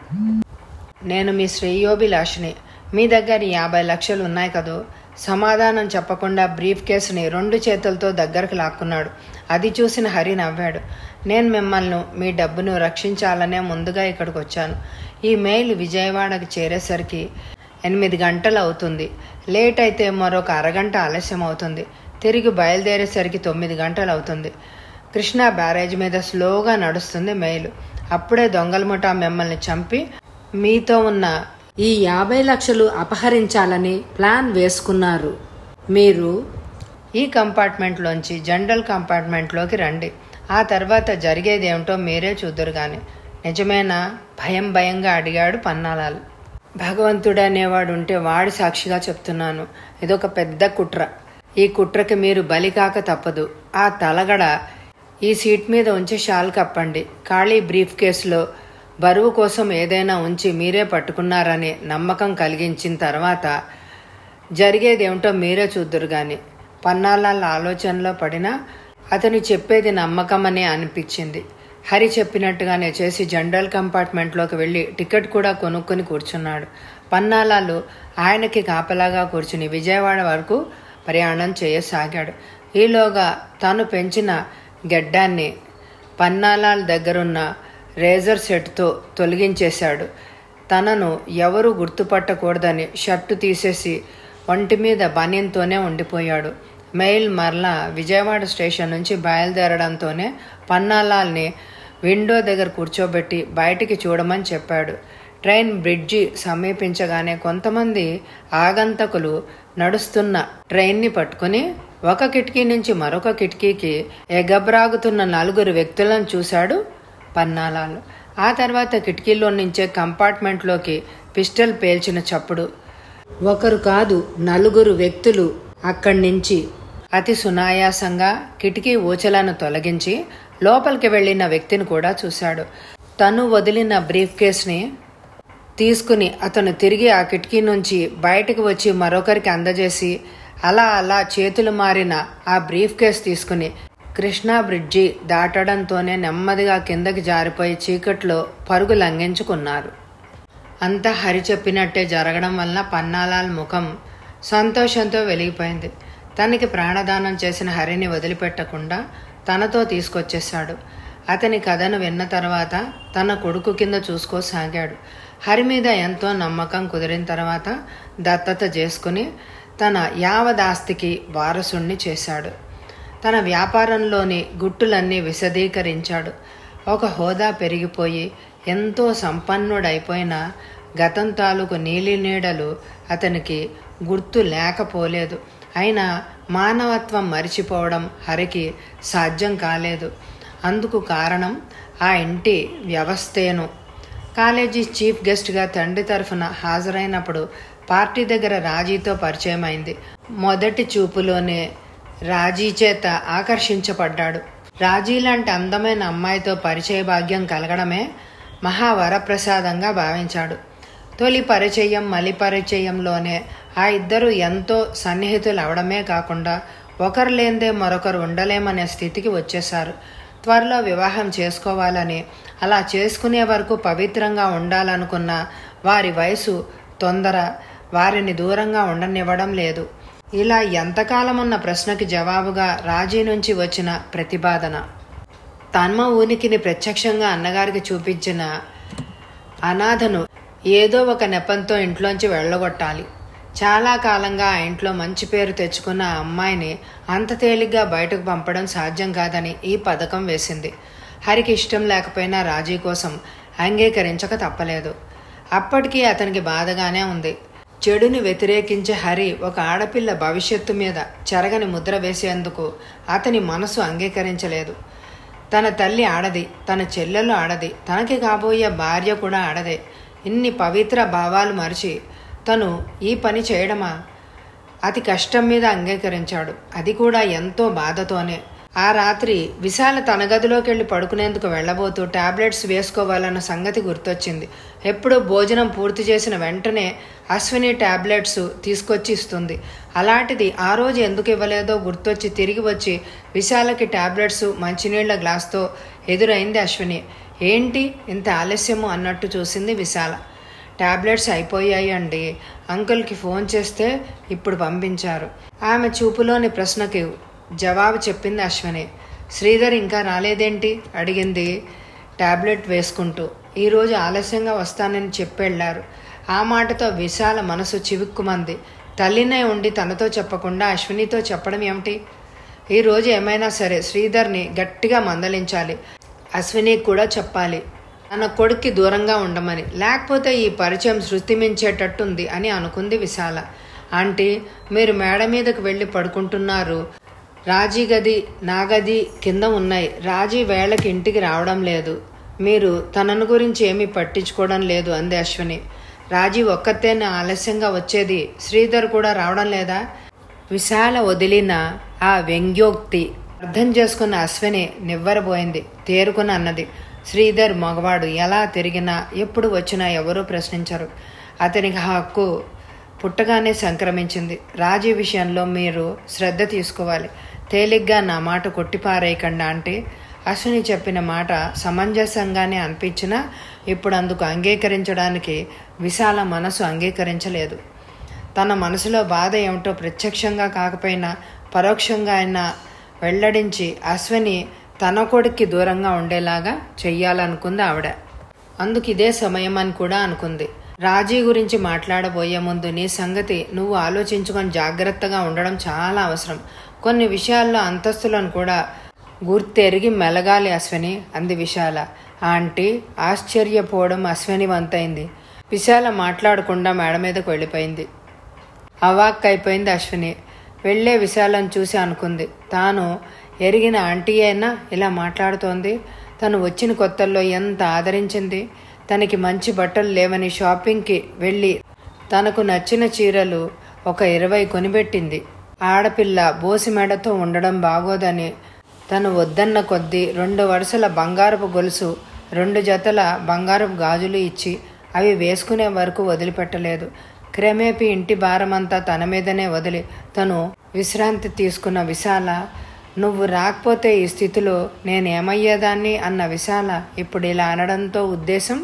నేను మీ శ్రేయోభిలాషిని మీ దగ్గర యాభై లక్షలు ఉన్నాయి కదూ సమాధానం చెప్పకుండా బ్రీఫ్ కేసుని రెండు చేతులతో దగ్గరకు లాక్కున్నాడు అది చూసిన హరి నవ్వాడు నేను మిమ్మల్ని మీ డబ్బును రక్షించాలనే ముందుగా ఇక్కడికి వచ్చాను ఈ మెయిల్ విజయవాడకు చేరేసరికి ఎనిమిది గంటలు అవుతుంది లేట్ అయితే మరొక అరగంట ఆలస్యం అవుతుంది తిరిగి బయలుదేరేసరికి తొమ్మిది గంటలు అవుతుంది కృష్ణా బ్యారేజ్ మీద స్లోగా నడుస్తుంది మెయిల్ అప్పుడే దొంగల ముఠా మిమ్మల్ని చంపి మీతో ఉన్న ఈ యాభై లక్షలు అపహరించాలని ప్లాన్ వేసుకున్నారు మీరు ఈ కంపార్ట్మెంట్లోంచి జనరల్ కంపార్ట్మెంట్లోకి రండి ఆ తర్వాత జరిగేది ఏమిటో మీరే చూద్దరు గాని నిజమేనా భయం భయంగా అడిగాడు పన్నాలాలు భగవంతుడు అనేవాడు ఉంటే వాడి సాక్షిగా చెప్తున్నాను ఇదొక పెద్ద కుట్ర ఈ కుట్రకి మీరు బలి కాక తప్పదు ఆ తలగడ ఈ సీట్ మీద ఉంచి షాల్ కప్పండి ఖాళీ బ్రీఫ్ కేసులో బరువు కోసం ఏదైనా ఉంచి మీరే పట్టుకున్నారని నమ్మకం కలిగించిన తర్వాత జరిగేదేమిటో మీరే చూద్దురు గాని పన్నాలాల ఆలోచనలో పడినా అతను చెప్పేది నమ్మకమనే అనిపించింది హరి చెప్పినట్టుగానే చేసి జనరల్ కంపార్ట్మెంట్లోకి వెళ్ళి టికెట్ కూడా కొనుక్కొని కూర్చున్నాడు పన్నాలాలు ఆయనకి కాపలాగా కూర్చుని విజయవాడ వరకు ప్రయాణం చేయసాగాడు ఈలోగా తాను పెంచిన గెడ్డాన్ని పన్నాలాల్ దగ్గరున్న రేజర్ సెట్తో తొలగించేశాడు తనను ఎవరు గుర్తుపట్టకూడదని షర్టు తీసేసి ఒంటి మీద బనియన్తోనే ఉండిపోయాడు మెయిల్ మరలా విజయవాడ స్టేషన్ నుంచి బయలుదేరడంతోనే పన్నాలాల్ని విండో దగ్గర కూర్చోబెట్టి బయటికి చూడమని చెప్పాడు ట్రైన్ బ్రిడ్జి సమీపించగానే కొంతమంది ఆగంతకులు నడుస్తున్న ట్రైన్ని పట్టుకుని ఒక కిటికీ నుంచి మరొక కిటికీకి ఎగబ్రాగుతున్న నలుగురు వ్యక్తులను చూశాడు పన్నాలాలు ఆ తర్వాత కిటికీలో నుంచే కంపార్ట్మెంట్లోకి పిస్టల్ పేల్చిన చప్పుడు ఒకరు కాదు నలుగురు వ్యక్తులు అక్కడి నుంచి అతి సునాయాసంగా కిటికీ ఊచలను తొలగించి లోపలికి వెళ్ళిన వ్యక్తిని కూడా చూశాడు తను వదిలిన బ్రీఫ్ కేస్ని తీసుకుని అతను తిరిగి ఆ కిటికీ నుంచి బయటకు వచ్చి మరొకరికి అందజేసి అలా అలా చేతులు మారిన ఆ బ్రీఫ్ కేస్ తీసుకుని కృష్ణా బ్రిడ్జి దాటడంతోనే నెమ్మదిగా కిందకి జారిపోయి చీకట్లో పరుగు లంఘించుకున్నారు అంతా హరి చెప్పినట్టే జరగడం వలన పన్నాలాల్ ముఖం సంతోషంతో వెలిగిపోయింది తనకి ప్రాణదానం చేసిన హరిని వదిలిపెట్టకుండా తనతో తీసుకొచ్చేశాడు అతని కథను విన్న తర్వాత తన కొడుకు కింద చూసుకోసాగాడు హరి మీద ఎంతో నమ్మకం కుదిరిన తర్వాత దత్తత చేసుకుని తన యావదాస్తికి వారసుణ్ణి చేశాడు తన వ్యాపారంలోని గుట్టులన్నీ విశదీకరించాడు ఒక హోదా పెరిగిపోయి ఎంతో సంపన్నుడైపోయిన గతం తాలూకు నీలి నీడలు అతనికి గుర్తు లేకపోలేదు అయినా మానవత్వం మరిచిపోవడం హరికి సాధ్యం కాలేదు అందుకు కారణం ఆ ఇంటి వ్యవస్థేను కాలేజీ చీఫ్ గెస్ట్గా తండ్రి తరఫున హాజరైనప్పుడు పార్టీ దగ్గర రాజీతో పరిచయం అయింది మొదటి చూపులోనే రాజీ చేత ఆకర్షించబడ్డాడు రాజీ లాంటి అందమైన అమ్మాయితో పరిచయ భాగ్యం కలగడమే మహావరప్రసాదంగా భావించాడు తొలి పరిచయం మలి పరిచయంలోనే ఆ ఇద్దరు ఎంతో సన్నిహితులు అవడమే కాకుండా ఒకరు లేనిదే మరొకరు ఉండలేమనే స్థితికి వచ్చేశారు త్వరలో వివాహం చేసుకోవాలని అలా చేసుకునే వరకు పవిత్రంగా ఉండాలనుకున్న వారి వయసు తొందర వారిని దూరంగా ఉండనివ్వడం లేదు ఇలా ఎంతకాలం ఉన్న ప్రశ్నకి జవాబుగా రాజీ నుంచి వచ్చిన ప్రతిపాదన తన్మ ఉనికిని ప్రత్యక్షంగా అన్నగారికి చూపించిన అనాథను ఏదో ఒక నెపంతో ఇంట్లోంచి వెళ్ళగొట్టాలి చాలా కాలంగా ఆ ఇంట్లో మంచి పేరు తెచ్చుకున్న ఆ అమ్మాయిని అంత తేలిగ్గా బయటకు పంపడం సాధ్యం కాదని ఈ పథకం వేసింది హరికి ఇష్టం లేకపోయినా రాజీ కోసం అంగీకరించక తప్పలేదు అప్పటికీ అతనికి బాధగానే ఉంది చెడుని వ్యతిరేకించే హరి ఒక ఆడపిల్ల భవిష్యత్తు మీద చెరగని ముద్ర వేసేందుకు అతని మనసు అంగీకరించలేదు తన తల్లి ఆడది తన చెల్లెలు ఆడది తనకి కాబోయే భార్య కూడా ఆడదే ఇన్ని పవిత్ర భావాలు మరిచి తను ఈ పని చేయడమా అతి కష్టం మీద అంగీకరించాడు అది కూడా ఎంతో బాధతోనే ఆ రాత్రి విశాల తన గదిలోకి వెళ్ళి పడుకునేందుకు వెళ్ళబోతూ టాబ్లెట్స్ వేసుకోవాలన్న సంగతి గుర్తొచ్చింది ఎప్పుడూ భోజనం పూర్తి చేసిన వెంటనే అశ్విని టాబ్లెట్స్ తీసుకొచ్చి ఇస్తుంది అలాంటిది ఆ రోజు ఎందుకు ఇవ్వలేదో గుర్తొచ్చి తిరిగి వచ్చి విశాలకి టాబ్లెట్స్ మంచినీళ్ల గ్లాస్తో ఎదురైంది అశ్విని ఏంటి ఇంత ఆలస్యము అన్నట్టు చూసింది విశాల టాబ్లెట్స్ అయిపోయాయి అండి అంకుల్కి ఫోన్ చేస్తే ఇప్పుడు పంపించారు ఆమె చూపులోని ప్రశ్నకి జవాబు చెప్పింది అశ్వని శ్రీధర్ ఇంకా రాలేదేంటి అడిగింది టాబ్లెట్ వేసుకుంటూ ఈరోజు ఆలస్యంగా వస్తానని చెప్పెళ్ళారు ఆ మాటతో విశాల మనసు చివుక్కుమంది తల్లినే ఉండి తనతో చెప్పకుండా అశ్వినితో చెప్పడం ఏమిటి ఈరోజు ఏమైనా సరే శ్రీధర్ని గట్టిగా మందలించాలి అశ్వినికి కూడా చెప్పాలి తన కొడుక్కి దూరంగా ఉండమని లేకపోతే ఈ పరిచయం శృతి మించేటట్టుంది అని అనుకుంది విశాల ఆంటీ మీరు మేడ మీదకు వెళ్ళి పడుకుంటున్నారు రాజీ గది నా గది కింద ఉన్నాయి రాజీ వేళకి ఇంటికి రావడం లేదు మీరు తనను గురించి ఏమీ పట్టించుకోవడం లేదు అంది అశ్విని రాజీ ఒక్కతేనే ఆలస్యంగా వచ్చేది శ్రీధర్ కూడా రావడం లేదా విశాల వదిలిన ఆ వ్యంగ్యోక్తి అర్థం చేసుకున్న అశ్విని నివ్వరబోయింది తేరుకుని అన్నది శ్రీధర్ మగవాడు ఎలా తిరిగినా ఎప్పుడు వచ్చినా ఎవరూ ప్రశ్నించరు అతనికి ఆ హక్కు పుట్టగానే సంక్రమించింది రాజీ విషయంలో మీరు శ్రద్ధ తీసుకోవాలి తేలిగ్గా నా మాట కొట్టిపారేయకండా అంటే అశ్విని చెప్పిన మాట సమంజసంగానే అనిపించినా ఇప్పుడు అందుకు అంగీకరించడానికి విశాల మనసు అంగీకరించలేదు తన మనసులో బాధ ఏమిటో ప్రత్యక్షంగా కాకపోయినా పరోక్షంగా అయినా వెల్లడించి అశ్విని తన కొడుక్కి దూరంగా ఉండేలాగా చెయ్యాలనుకుంది ఆవిడ అందుకు ఇదే సమయం అని కూడా అనుకుంది రాజీ గురించి మాట్లాడబోయే ముందు నీ సంగతి నువ్వు ఆలోచించుకొని జాగ్రత్తగా ఉండడం చాలా అవసరం కొన్ని విషయాల్లో అంతస్తులను కూడా గుర్తెరిగి మెలగాలి అశ్విని అంది విశాల ఆంటీ ఆశ్చర్యపోవడం అశ్విని వంతైంది విశాల మాట్లాడకుండా మేడ మీదకు వెళ్ళిపోయింది అవాక్ అయిపోయింది అశ్విని వెళ్ళే విశాలను చూసి అనుకుంది తాను ఎరిగిన ఆంటీ అయినా ఇలా మాట్లాడుతోంది తను వచ్చిన కొత్తల్లో ఎంత ఆదరించింది తనకి మంచి బట్టలు లేవని షాపింగ్కి వెళ్ళి తనకు నచ్చిన చీరలు ఒక ఇరవై కొనిపెట్టింది ఆడపిల్ల బోసి మెడతో ఉండడం బాగోదని తను వద్దన్న కొద్దీ రెండు వరుసల బంగారపు గొలుసు రెండు జతల బంగారపు గాజులు ఇచ్చి అవి వేసుకునే వరకు వదిలిపెట్టలేదు క్రమేపీ ఇంటి భారమంతా తన మీదనే వదిలి తను విశ్రాంతి తీసుకున్న విశాల నువ్వు రాకపోతే ఈ స్థితిలో నేనేమయ్యేదాన్ని అన్న విశాల ఇప్పుడు ఇలా అనడంతో ఉద్దేశం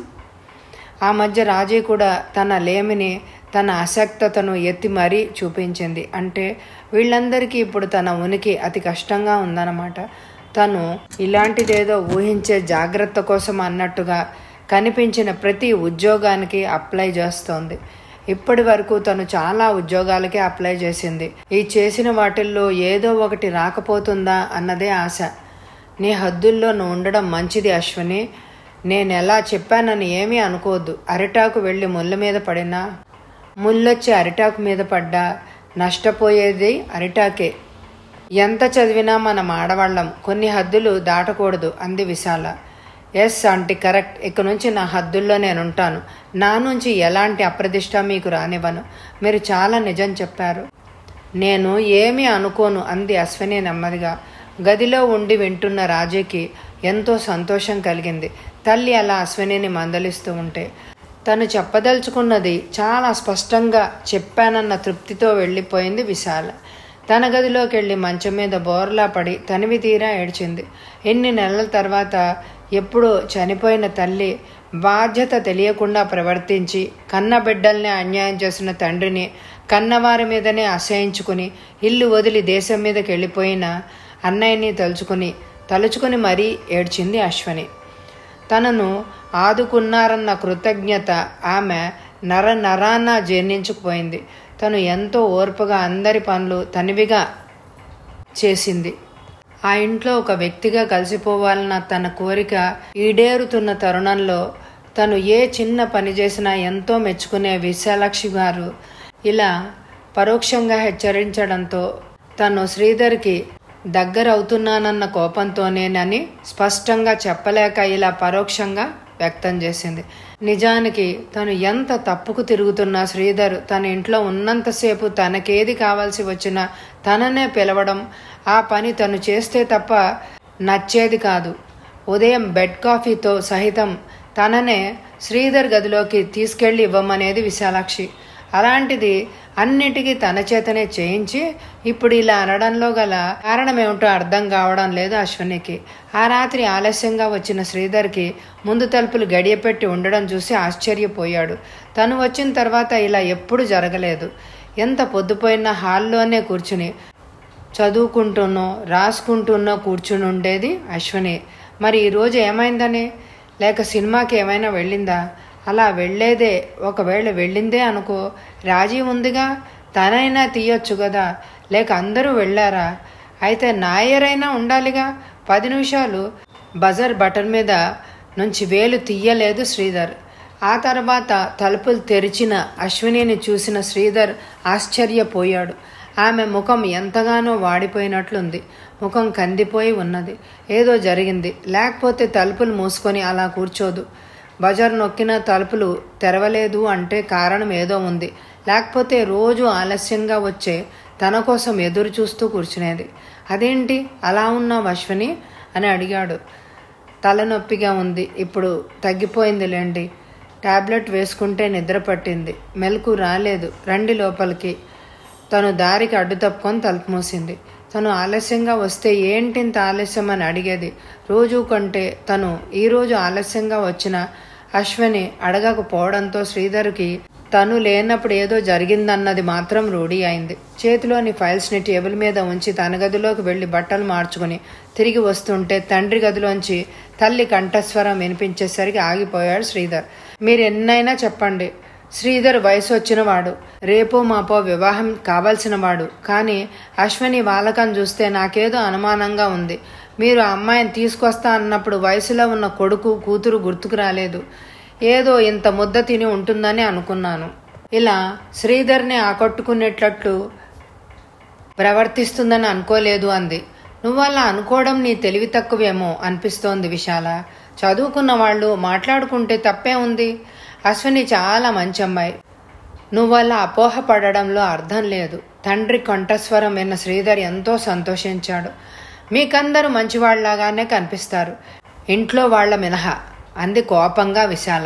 ఆ మధ్య రాజీ కూడా తన లేమిని తన అసక్తతను ఎత్తి మరీ చూపించింది అంటే వీళ్ళందరికీ ఇప్పుడు తన ఉనికి అతి కష్టంగా ఉందన్నమాట తను ఇలాంటిదేదో ఊహించే జాగ్రత్త కోసం అన్నట్టుగా కనిపించిన ప్రతి ఉద్యోగానికి అప్లై చేస్తోంది ఇప్పటి వరకు తను చాలా ఉద్యోగాలకే అప్లై చేసింది ఈ చేసిన వాటిల్లో ఏదో ఒకటి రాకపోతుందా అన్నదే ఆశ నీ హద్దుల్లో నువ్వు ఉండడం మంచిది అశ్విని నేను ఎలా చెప్పానని ఏమీ అనుకోవద్దు అరిటాకు వెళ్ళి ముళ్ళ మీద పడినా ముళ్ళొచ్చి అరిటాకు మీద పడ్డా నష్టపోయేది అరిటాకే ఎంత చదివినా మనం ఆడవాళ్ళం కొన్ని హద్దులు దాటకూడదు అంది విశాల ఎస్ ఆంటీ కరెక్ట్ ఇక నుంచి నా హద్దుల్లో నేను ఉంటాను నా నుంచి ఎలాంటి అప్రదిష్ట మీకు రానివ్వను మీరు చాలా నిజం చెప్పారు నేను ఏమీ అనుకోను అంది అశ్విని నెమ్మదిగా గదిలో ఉండి వింటున్న రాజేకి ఎంతో సంతోషం కలిగింది తల్లి అలా అశ్వినిని మందలిస్తూ ఉంటే తను చెప్పదలుచుకున్నది చాలా స్పష్టంగా చెప్పానన్న తృప్తితో వెళ్ళిపోయింది విశాల తన గదిలోకి వెళ్ళి మంచం మీద బోర్లా పడి తనివి తీరా ఏడ్చింది ఎన్ని నెలల తర్వాత ఎప్పుడో చనిపోయిన తల్లి బాధ్యత తెలియకుండా ప్రవర్తించి కన్న బిడ్డల్ని అన్యాయం చేసిన తండ్రిని కన్నవారి మీదనే అసహించుకుని ఇల్లు వదిలి దేశం మీదకి వెళ్ళిపోయిన అన్నయ్యని తలుచుకుని తలుచుకుని మరీ ఏడ్చింది అశ్వని తనను ఆదుకున్నారన్న కృతజ్ఞత ఆమె నర నరాన జీర్ణించుకుపోయింది తను ఎంతో ఓర్పుగా అందరి పనులు తనివిగా చేసింది ఆ ఇంట్లో ఒక వ్యక్తిగా కలిసిపోవాలన్న తన కోరిక ఈడేరుతున్న తరుణంలో తను ఏ చిన్న పని చేసినా ఎంతో మెచ్చుకునే విశాలాక్షి గారు ఇలా పరోక్షంగా హెచ్చరించడంతో తను శ్రీధర్కి దగ్గరవుతున్నానన్న కోపంతోనేనని స్పష్టంగా చెప్పలేక ఇలా పరోక్షంగా వ్యక్తం చేసింది నిజానికి తను ఎంత తప్పుకు తిరుగుతున్నా శ్రీధర్ తన ఇంట్లో ఉన్నంతసేపు తనకేది కావాల్సి వచ్చినా తననే పిలవడం ఆ పని తను చేస్తే తప్ప నచ్చేది కాదు ఉదయం బెడ్ కాఫీతో సహితం తననే శ్రీధర్ గదిలోకి తీసుకెళ్లి ఇవ్వమనేది విశాలాక్షి అలాంటిది అన్నిటికీ తన చేతనే చేయించి ఇప్పుడు ఇలా అనడంలో గల కారణమేమిటో అర్థం కావడం లేదు అశ్వినికి ఆ రాత్రి ఆలస్యంగా వచ్చిన శ్రీధర్కి ముందు తలుపులు గడియపెట్టి ఉండడం చూసి ఆశ్చర్యపోయాడు తను వచ్చిన తర్వాత ఇలా ఎప్పుడు జరగలేదు ఎంత పొద్దుపోయిన హాల్లోనే కూర్చుని చదువుకుంటున్నో రాసుకుంటున్నో కూర్చుని ఉండేది అశ్విని మరి ఈరోజు ఏమైందని లేక సినిమాకి ఏమైనా వెళ్ళిందా అలా వెళ్ళేదే ఒకవేళ వెళ్ళిందే అనుకో రాజీ ఉందిగా తనైనా తీయొచ్చు కదా లేక అందరూ వెళ్ళారా అయితే నాయరైనా ఉండాలిగా పది నిమిషాలు బజర్ బటన్ మీద నుంచి వేలు తీయలేదు శ్రీధర్ ఆ తర్వాత తలుపులు తెరిచిన అశ్వినిని చూసిన శ్రీధర్ ఆశ్చర్యపోయాడు ఆమె ముఖం ఎంతగానో వాడిపోయినట్లుంది ముఖం కందిపోయి ఉన్నది ఏదో జరిగింది లేకపోతే తలుపులు మూసుకొని అలా కూర్చోదు బజార్ నొక్కిన తలుపులు తెరవలేదు అంటే కారణం ఏదో ఉంది లేకపోతే రోజు ఆలస్యంగా వచ్చే తన కోసం ఎదురు చూస్తూ కూర్చునేది అదేంటి అలా ఉన్నావు అశ్విని అని అడిగాడు తలనొప్పిగా ఉంది ఇప్పుడు తగ్గిపోయిందిలేండి టాబ్లెట్ వేసుకుంటే నిద్ర పట్టింది మెలకు రాలేదు రండి లోపలికి తను దారికి అడ్డు తప్పుకొని తలుపు మూసింది తను ఆలస్యంగా వస్తే ఏంటింత ఆలస్యం అని అడిగేది రోజు కంటే తను ఈరోజు ఆలస్యంగా వచ్చిన అశ్వని అడగకపోవడంతో శ్రీధర్కి తను లేనప్పుడు ఏదో జరిగిందన్నది మాత్రం రూఢి అయింది చేతిలోని ఫైల్స్ని టేబుల్ మీద ఉంచి తన గదిలోకి వెళ్లి బట్టలు మార్చుకుని తిరిగి వస్తుంటే తండ్రి గదిలోంచి తల్లి కంఠస్వరం వినిపించేసరికి ఆగిపోయాడు శ్రీధర్ మీరు ఎన్నైనా చెప్పండి శ్రీధర్ వయసు వచ్చినవాడు రేపో మాపో వివాహం కావాల్సిన వాడు కానీ అశ్విని వాలకం చూస్తే నాకేదో అనుమానంగా ఉంది మీరు ఆ అమ్మాయిని తీసుకొస్తా అన్నప్పుడు వయసులో ఉన్న కొడుకు కూతురు గుర్తుకు రాలేదు ఏదో ఇంత ముద్ద తిని ఉంటుందని అనుకున్నాను ఇలా శ్రీధర్ని ఆకట్టుకునేటట్లు ప్రవర్తిస్తుందని అనుకోలేదు అంది నువ్వు అలా అనుకోవడం నీ తెలివి తక్కువేమో అనిపిస్తోంది విశాల చదువుకున్న వాళ్ళు మాట్లాడుకుంటే తప్పే ఉంది అశ్విని చాలా మంచి అమ్మాయి నువ్వలా అపోహపడడంలో అర్థం లేదు తండ్రి కంఠస్వరం విన్న శ్రీధర్ ఎంతో సంతోషించాడు మీకందరూ మంచివాళ్లాగానే కనిపిస్తారు ఇంట్లో వాళ్ల మినహా అంది కోపంగా విశాల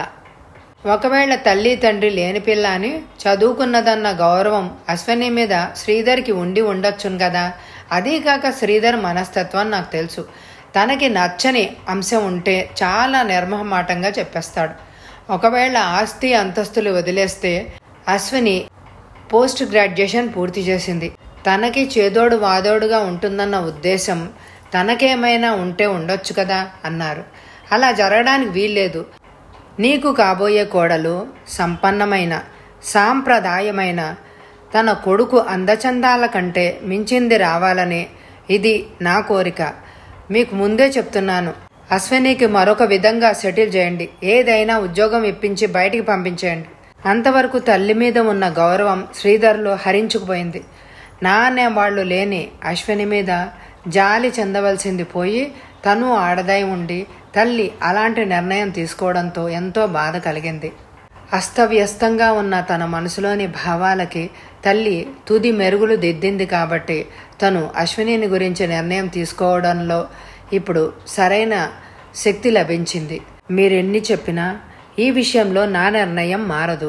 ఒకవేళ తల్లి తండ్రి లేని పిల్ల అని చదువుకున్నదన్న గౌరవం అశ్వని మీద శ్రీధర్కి ఉండి ఉండొచ్చును కదా అదీ కాక శ్రీధర్ మనస్తత్వం నాకు తెలుసు తనకి నచ్చని అంశం ఉంటే చాలా నిర్మహమాటంగా చెప్పేస్తాడు ఒకవేళ ఆస్తి అంతస్తులు వదిలేస్తే అశ్విని పోస్ట్ గ్రాడ్యుయేషన్ పూర్తి చేసింది తనకి చేదోడు వాదోడుగా ఉంటుందన్న ఉద్దేశం తనకేమైనా ఉంటే ఉండొచ్చు కదా అన్నారు అలా జరగడానికి వీల్లేదు నీకు కాబోయే కోడలు సంపన్నమైన సాంప్రదాయమైన తన కొడుకు అందచందాల కంటే మించింది రావాలని ఇది నా కోరిక మీకు ముందే చెప్తున్నాను అశ్వినికి మరొక విధంగా సెటిల్ చేయండి ఏదైనా ఉద్యోగం ఇప్పించి బయటికి పంపించేయండి అంతవరకు తల్లి మీద ఉన్న గౌరవం శ్రీధర్లో హరించుకుపోయింది నా అనే వాళ్ళు లేని అశ్విని మీద జాలి చెందవలసింది పోయి తను ఆడదై ఉండి తల్లి అలాంటి నిర్ణయం తీసుకోవడంతో ఎంతో బాధ కలిగింది అస్తవ్యస్తంగా ఉన్న తన మనసులోని భావాలకి తల్లి తుది మెరుగులు దిద్దింది కాబట్టి తను అశ్వినిని గురించి నిర్ణయం తీసుకోవడంలో ఇప్పుడు సరైన శక్తి లభించింది మీరెన్ని చెప్పినా ఈ విషయంలో నా నిర్ణయం మారదు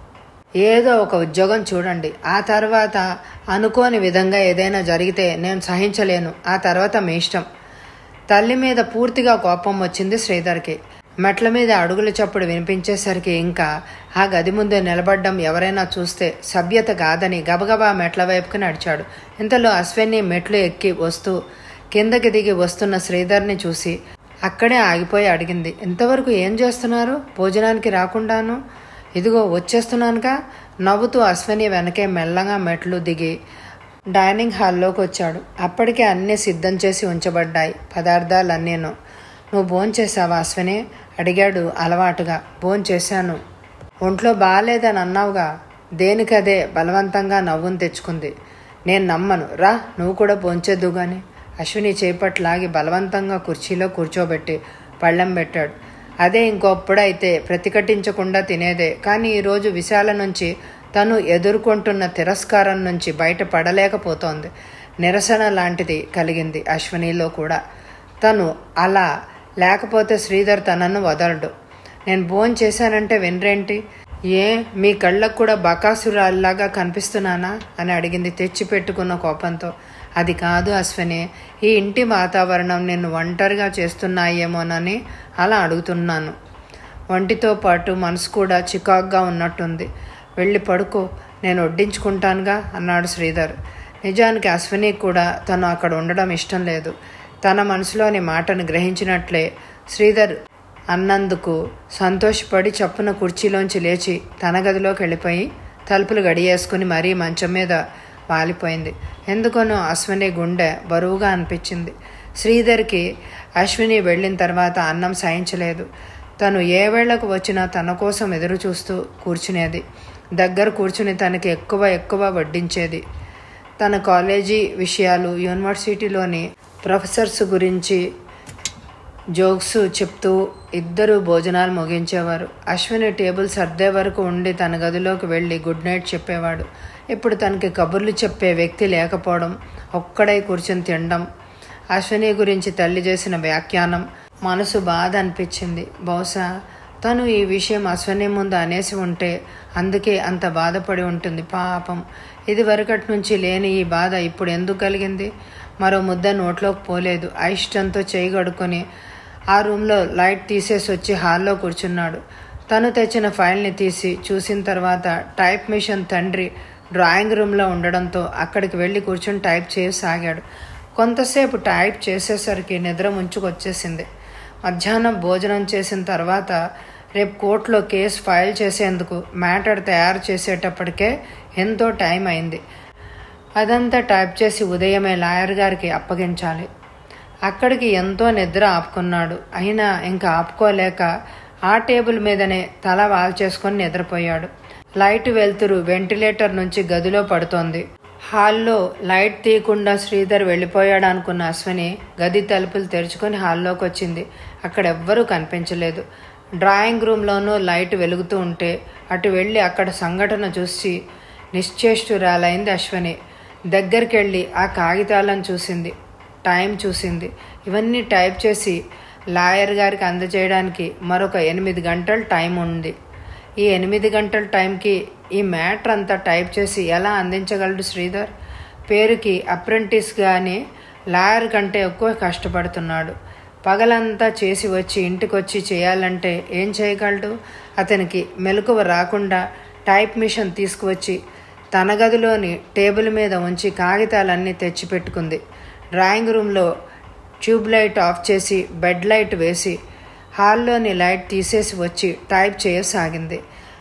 ఏదో ఒక ఉద్యోగం చూడండి ఆ తర్వాత అనుకోని విధంగా ఏదైనా జరిగితే నేను సహించలేను ఆ తర్వాత మీ ఇష్టం తల్లి మీద పూర్తిగా కోపం వచ్చింది శ్రీధర్కి మెట్ల మీద అడుగుల చప్పుడు వినిపించేసరికి ఇంకా ఆ గది ముందే నిలబడ్డం ఎవరైనా చూస్తే సభ్యత కాదని గబగబా మెట్ల వైపుకి నడిచాడు ఇంతలో అశ్విని మెట్లు ఎక్కి వస్తూ కిందకి దిగి వస్తున్న శ్రీధర్ని చూసి అక్కడే ఆగిపోయి అడిగింది ఇంతవరకు ఏం చేస్తున్నారు భోజనానికి రాకుండాను ఇదిగో వచ్చేస్తున్నానుగా నవ్వుతూ అశ్విని వెనకే మెల్లగా మెట్లు దిగి డైనింగ్ హాల్లోకి వచ్చాడు అప్పటికే అన్నీ సిద్ధం చేసి ఉంచబడ్డాయి పదార్థాలన్నీను నువ్వు భోంచేసావా అశ్విని అడిగాడు అలవాటుగా భోంచేశాను ఒంట్లో బాగాలేదని అన్నావుగా దేనికదే బలవంతంగా నవ్వును తెచ్చుకుంది నేను నమ్మను రా నువ్వు కూడా భోంచేద్దు గాని అశ్విని చేపట్లాగి బలవంతంగా కుర్చీలో కూర్చోబెట్టి పళ్ళెం పెట్టాడు అదే ఇంకొప్పుడైతే ప్రతిఘటించకుండా తినేదే కానీ ఈరోజు విశాల నుంచి తను ఎదుర్కొంటున్న తిరస్కారం నుంచి బయటపడలేకపోతోంది నిరసన లాంటిది కలిగింది అశ్వినిలో కూడా తను అలా లేకపోతే శ్రీధర్ తనను వదలడు నేను భోన్ చేశానంటే వినరేంటి ఏ మీ కళ్ళకు కూడా బకాసురాల్లాగా కనిపిస్తున్నానా అని అడిగింది తెచ్చి పెట్టుకున్న కోపంతో అది కాదు అశ్విని ఈ ఇంటి వాతావరణం నిన్ను ఒంటరిగా చేస్తున్నాయేమోనని అలా అడుగుతున్నాను ఒంటితో పాటు మనసు కూడా చికాగ్గా ఉన్నట్టుంది వెళ్ళి పడుకో నేను వడ్డించుకుంటానుగా అన్నాడు శ్రీధర్ నిజానికి అశ్విని కూడా తను అక్కడ ఉండడం ఇష్టం లేదు తన మనసులోని మాటను గ్రహించినట్లే శ్రీధర్ అన్నందుకు సంతోషపడి చప్పున కుర్చీలోంచి లేచి తన గదిలోకి వెళ్ళిపోయి తలుపులు గడియేసుకుని మరీ మంచం మీద వాలిపోయింది ఎందుకనో అశ్విని గుండె బరువుగా అనిపించింది శ్రీధర్కి అశ్విని వెళ్ళిన తర్వాత అన్నం సాయించలేదు తను ఏ వేళకు వచ్చినా తన కోసం ఎదురు చూస్తూ కూర్చునేది దగ్గర కూర్చుని తనకి ఎక్కువ ఎక్కువ వడ్డించేది తన కాలేజీ విషయాలు యూనివర్సిటీలోని ప్రొఫెసర్స్ గురించి జోక్స్ చెప్తూ ఇద్దరు భోజనాలు ముగించేవారు అశ్విని టేబుల్ సర్దే వరకు ఉండి తన గదిలోకి వెళ్ళి గుడ్ నైట్ చెప్పేవాడు ఇప్పుడు తనకి కబుర్లు చెప్పే వ్యక్తి లేకపోవడం ఒక్కడై కూర్చొని తినడం అశ్విని గురించి తల్లి చేసిన వ్యాఖ్యానం మనసు బాధ అనిపించింది బహుశా తను ఈ విషయం అశ్విని ముందు అనేసి ఉంటే అందుకే అంత బాధపడి ఉంటుంది పాపం ఇది వరకటి నుంచి లేని ఈ బాధ ఇప్పుడు ఎందుకు కలిగింది మరో ముద్ద నోట్లోకి పోలేదు అయిష్టంతో చేయి కడుక్కొని ఆ రూమ్లో లైట్ తీసేసి వచ్చి హాల్లో కూర్చున్నాడు తను తెచ్చిన ఫైల్ని తీసి చూసిన తర్వాత టైప్ మిషన్ తండ్రి డ్రాయింగ్ రూమ్లో ఉండడంతో అక్కడికి వెళ్ళి కూర్చొని టైప్ చేయసాగాడు కొంతసేపు టైప్ చేసేసరికి నిద్ర ముంచుకొచ్చేసింది మధ్యాహ్నం భోజనం చేసిన తర్వాత రేపు కోర్టులో కేసు ఫైల్ చేసేందుకు మ్యాటర్ తయారు చేసేటప్పటికే ఎంతో టైం అయింది అదంతా టైప్ చేసి ఉదయమే లాయర్ గారికి అప్పగించాలి అక్కడికి ఎంతో నిద్ర ఆపుకున్నాడు అయినా ఇంకా ఆపుకోలేక ఆ టేబుల్ మీదనే తల వాల్చేసుకొని నిద్రపోయాడు లైట్ వెలుతురు వెంటిలేటర్ నుంచి గదిలో పడుతోంది హాల్లో లైట్ తీయకుండా శ్రీధర్ వెళ్ళిపోయాడు అనుకున్న అశ్విని గది తలుపులు తెరుచుకొని హాల్లోకి వచ్చింది అక్కడ ఎవ్వరూ కనిపించలేదు డ్రాయింగ్ రూమ్లోనూ లైట్ వెలుగుతూ ఉంటే అటు వెళ్ళి అక్కడ సంఘటన చూసి నిశ్చేష్టురాలైంది అశ్విని దగ్గరికి వెళ్ళి ఆ కాగితాలను చూసింది టైం చూసింది ఇవన్నీ టైప్ చేసి లాయర్ గారికి అందజేయడానికి మరొక ఎనిమిది గంటలు టైం ఉంది ఈ ఎనిమిది గంటల టైంకి ఈ మ్యాటర్ అంతా టైప్ చేసి ఎలా అందించగలడు శ్రీధర్ పేరుకి అప్రెంటిస్ కానీ లాయర్ కంటే ఎక్కువ కష్టపడుతున్నాడు పగలంతా చేసి వచ్చి ఇంటికొచ్చి చేయాలంటే ఏం చేయగలడు అతనికి మెలకువ రాకుండా టైప్ మిషన్ తీసుకువచ్చి తన గదిలోని టేబుల్ మీద ఉంచి కాగితాలన్నీ తెచ్చిపెట్టుకుంది డ్రాయింగ్ రూమ్లో ట్యూబ్ లైట్ ఆఫ్ చేసి బెడ్ లైట్ వేసి హాల్లోని లైట్ తీసేసి వచ్చి టైప్ చేయసాగింది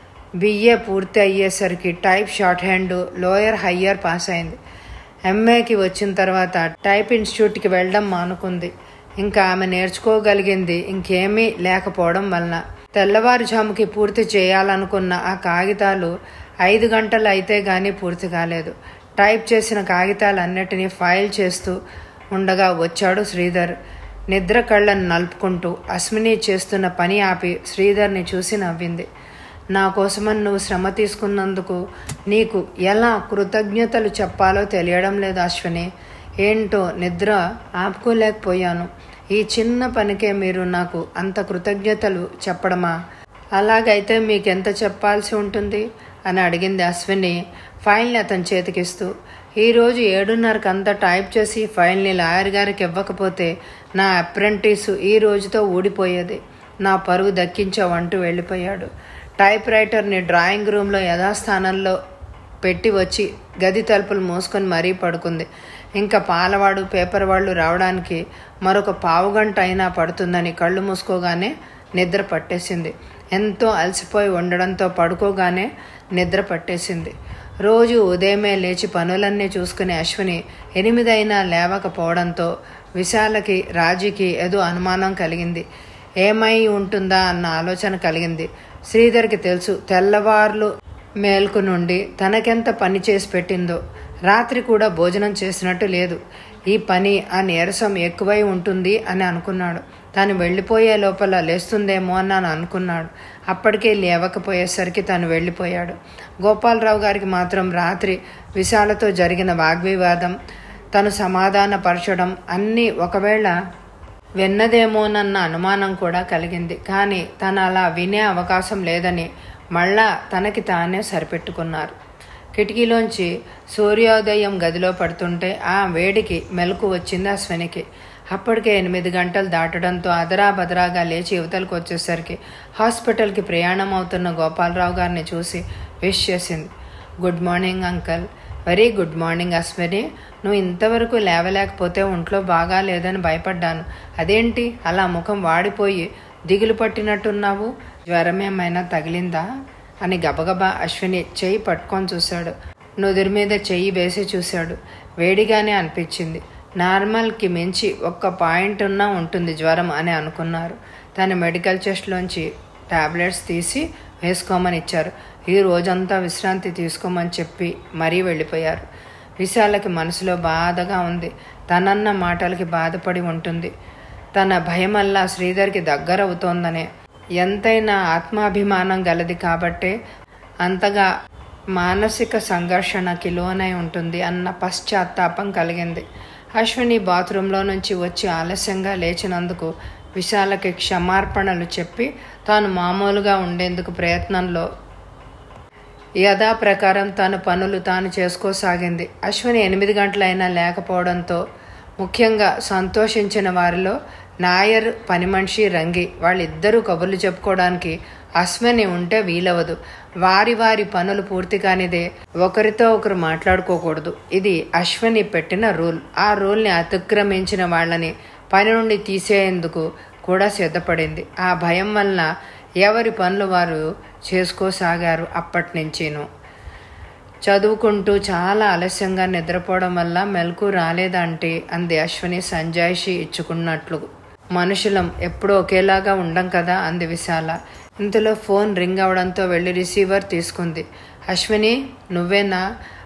బిఏ పూర్తి అయ్యేసరికి type shorthand lower higher pass అయింది ఎంఏకి వచ్చిన తర్వాత టైప్ ఇన్స్టిట్యూట్కి వెళ్ళడం మానుకుంది ఇంకా ఆమె నేర్చుకోగలిగింది ఇంకేమీ లేకపోవడం వలన తెల్లవారుజాముకి పూర్తి చేయాలనుకున్న ఆ కాగితాలు ఐదు గంటలు అయితే గానీ పూర్తి కాలేదు టైప్ చేసిన కాగితాలన్నిటినీ ఫైల్ చేస్తూ ఉండగా వచ్చాడు శ్రీధర్ నిద్ర కళ్ళను నలుపుకుంటూ అశ్విని చేస్తున్న పని ఆపి శ్రీధర్ని చూసి నవ్వింది నా కోసమని నువ్వు శ్రమ తీసుకున్నందుకు నీకు ఎలా కృతజ్ఞతలు చెప్పాలో తెలియడం లేదు అశ్విని ఏంటో నిద్ర ఆపుకోలేకపోయాను ఈ చిన్న పనికే మీరు నాకు అంత కృతజ్ఞతలు చెప్పడమా అలాగైతే మీకెంత చెప్పాల్సి ఉంటుంది అని అడిగింది అశ్విని ఫైల్ని అతని చేతికిస్తూ ఈరోజు ఏడున్నరకు అంతా టైప్ చేసి ఫైల్ని లాయర్ గారికి ఇవ్వకపోతే నా అప్రెంటిస్ ఈ రోజుతో ఊడిపోయేది నా పరువు దక్కించావంటూ వెళ్ళిపోయాడు టైప్ రైటర్ని డ్రాయింగ్ రూమ్లో యథాస్థానంలో పెట్టి వచ్చి గది తలుపులు మూసుకొని మరీ పడుకుంది ఇంకా పాలవాడు పేపర్ వాళ్ళు రావడానికి మరొక పావుగంట అయినా పడుతుందని కళ్ళు మూసుకోగానే నిద్ర పట్టేసింది ఎంతో అలసిపోయి ఉండడంతో పడుకోగానే నిద్ర పట్టేసింది రోజు ఉదయమే లేచి పనులన్నీ చూసుకునే అశ్విని ఎనిమిదైనా లేవకపోవడంతో విశాలకి రాజీకి ఏదో అనుమానం కలిగింది ఏమై ఉంటుందా అన్న ఆలోచన కలిగింది శ్రీధర్కి తెలుసు తెల్లవార్లు మేల్కు నుండి తనకెంత పని చేసి పెట్టిందో రాత్రి కూడా భోజనం చేసినట్టు లేదు ఈ పని ఆ నీరసం ఎక్కువై ఉంటుంది అని అనుకున్నాడు తాను వెళ్ళిపోయే లోపల లేస్తుందేమో అని అనుకున్నాడు అప్పటికే లేవకపోయేసరికి తాను వెళ్ళిపోయాడు గోపాలరావు గారికి మాత్రం రాత్రి విశాలతో జరిగిన వాగ్వివాదం తను సమాధానపరచడం అన్నీ ఒకవేళ విన్నదేమోనన్న అనుమానం కూడా కలిగింది కానీ తను అలా వినే అవకాశం లేదని మళ్ళా తనకి తానే సరిపెట్టుకున్నారు కిటికీలోంచి సూర్యోదయం గదిలో పడుతుంటే ఆ వేడికి మెలకు వచ్చింది అశ్వినికి అప్పటికే ఎనిమిది గంటలు దాటడంతో అదరా బదరాగా లేచి యువతలకు వచ్చేసరికి హాస్పిటల్కి ప్రయాణం అవుతున్న గోపాలరావు గారిని చూసి విష్ చేసింది good morning uncle very good morning Ashwini నువ్వు ఇంతవరకు లేవలేకపోతే ఒంట్లో బాగా లేదని భయపడ్డాను అదేంటి అలా ముఖం వాడిపోయి దిగులు పట్టినట్టున్నావు జ్వరం ఏమైనా తగిలిందా అని గబగబా అశ్విని చెయ్యి పట్టుకొని చూశాడు నుదురు మీద చెయ్యి వేసి చూశాడు వేడిగానే అనిపించింది నార్మల్కి మించి ఒక్క పాయింట్ ఉన్నా ఉంటుంది జ్వరం అని అనుకున్నారు తన మెడికల్ చెస్ట్లోంచి టాబ్లెట్స్ తీసి వేసుకోమని ఇచ్చారు ఈ రోజంతా విశ్రాంతి తీసుకోమని చెప్పి మరీ వెళ్ళిపోయారు విశాలకి మనసులో బాధగా ఉంది తనన్న మాటలకి బాధపడి ఉంటుంది తన భయమల్లా శ్రీధర్కి దగ్గరవుతోందనే ఎంతైనా ఆత్మాభిమానం గలది కాబట్టే అంతగా మానసిక సంఘర్షణకి లోనై ఉంటుంది అన్న పశ్చాత్తాపం కలిగింది అశ్విని బాత్రూంలో నుంచి వచ్చి ఆలస్యంగా లేచినందుకు విశాలకి క్షమార్పణలు చెప్పి తాను మామూలుగా ఉండేందుకు ప్రయత్నంలో యథాప్రకారం తన పనులు తాను చేసుకోసాగింది అశ్విని ఎనిమిది గంటలైనా లేకపోవడంతో ముఖ్యంగా సంతోషించిన వారిలో నాయర్ పని మనిషి రంగి వాళ్ళిద్దరూ కబుర్లు చెప్పుకోవడానికి అశ్విని ఉంటే వీలవదు వారి వారి పనులు పూర్తి కానిదే ఒకరితో ఒకరు మాట్లాడుకోకూడదు ఇది అశ్విని పెట్టిన రూల్ ఆ రూల్ని అతిక్రమించిన వాళ్ళని పని నుండి తీసేందుకు కూడా సిద్ధపడింది ఆ భయం వలన ఎవరి పనులు వారు చేసుకోసాగారు అప్పటి నుంచిను చదువుకుంటూ చాలా ఆలస్యంగా నిద్రపోవడం వల్ల మెలకు రాలేదంటే అంది అశ్విని సంజాయిషి ఇచ్చుకున్నట్లు మనుషులం ఎప్పుడూ ఒకేలాగా ఉండం కదా అంది విశాల ఇంతలో ఫోన్ రింగ్ అవడంతో వెళ్ళి రిసీవర్ తీసుకుంది అశ్విని నువ్వేనా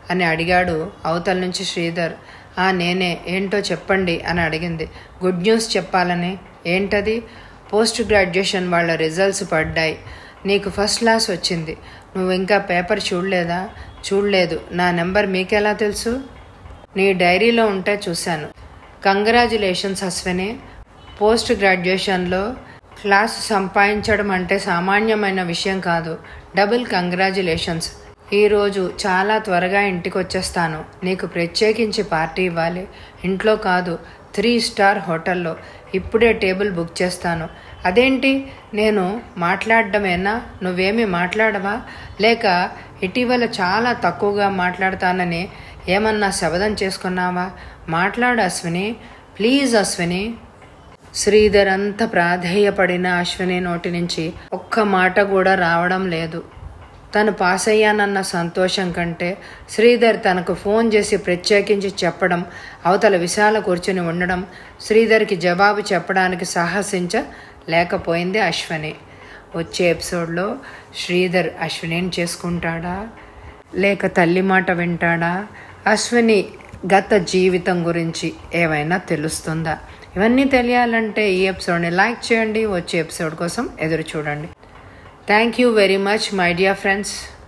అని అడిగాడు అవతల నుంచి శ్రీధర్ ఆ నేనే ఏంటో చెప్పండి అని అడిగింది గుడ్ న్యూస్ చెప్పాలని ఏంటది పోస్ట్ గ్రాడ్యుయేషన్ వాళ్ళ రిజల్ట్స్ పడ్డాయి నీకు ఫస్ట్ క్లాస్ వచ్చింది నువ్వు ఇంకా పేపర్ చూడలేదా చూడలేదు నా నెంబర్ మీకెలా తెలుసు నీ డైరీలో ఉంటే చూశాను కంగ్రాచులేషన్స్ అశ్విని పోస్ట్ గ్రాడ్యుయేషన్లో క్లాస్ సంపాదించడం అంటే సామాన్యమైన విషయం కాదు డబుల్ కంగ్రాచులేషన్స్ ఈరోజు చాలా త్వరగా ఇంటికి వచ్చేస్తాను నీకు ప్రత్యేకించి పార్టీ ఇవ్వాలి ఇంట్లో కాదు త్రీ స్టార్ హోటల్లో ఇప్పుడే టేబుల్ బుక్ చేస్తాను అదేంటి నేను మాట్లాడడమేనా నువ్వేమీ మాట్లాడవా లేక ఇటీవల చాలా తక్కువగా మాట్లాడతానని ఏమన్నా శబదం చేసుకున్నావా మాట్లాడు అశ్విని ప్లీజ్ అశ్విని శ్రీధర్ అంత ప్రాధేయపడిన అశ్విని నోటి నుంచి ఒక్క మాట కూడా రావడం లేదు తను పాస్ అయ్యానన్న సంతోషం కంటే శ్రీధర్ తనకు ఫోన్ చేసి ప్రత్యేకించి చెప్పడం అవతల విశాల కూర్చుని ఉండడం శ్రీధర్కి జవాబు చెప్పడానికి సాహసించ లేకపోయింది అశ్వని వచ్చే ఎపిసోడ్లో శ్రీధర్ అశ్వినిని చేసుకుంటాడా లేక తల్లి మాట వింటాడా అశ్విని గత జీవితం గురించి ఏమైనా తెలుస్తుందా ఇవన్నీ తెలియాలంటే ఈ ఎపిసోడ్ని లైక్ చేయండి వచ్చే ఎపిసోడ్ కోసం ఎదురు చూడండి thank you very much my dear friends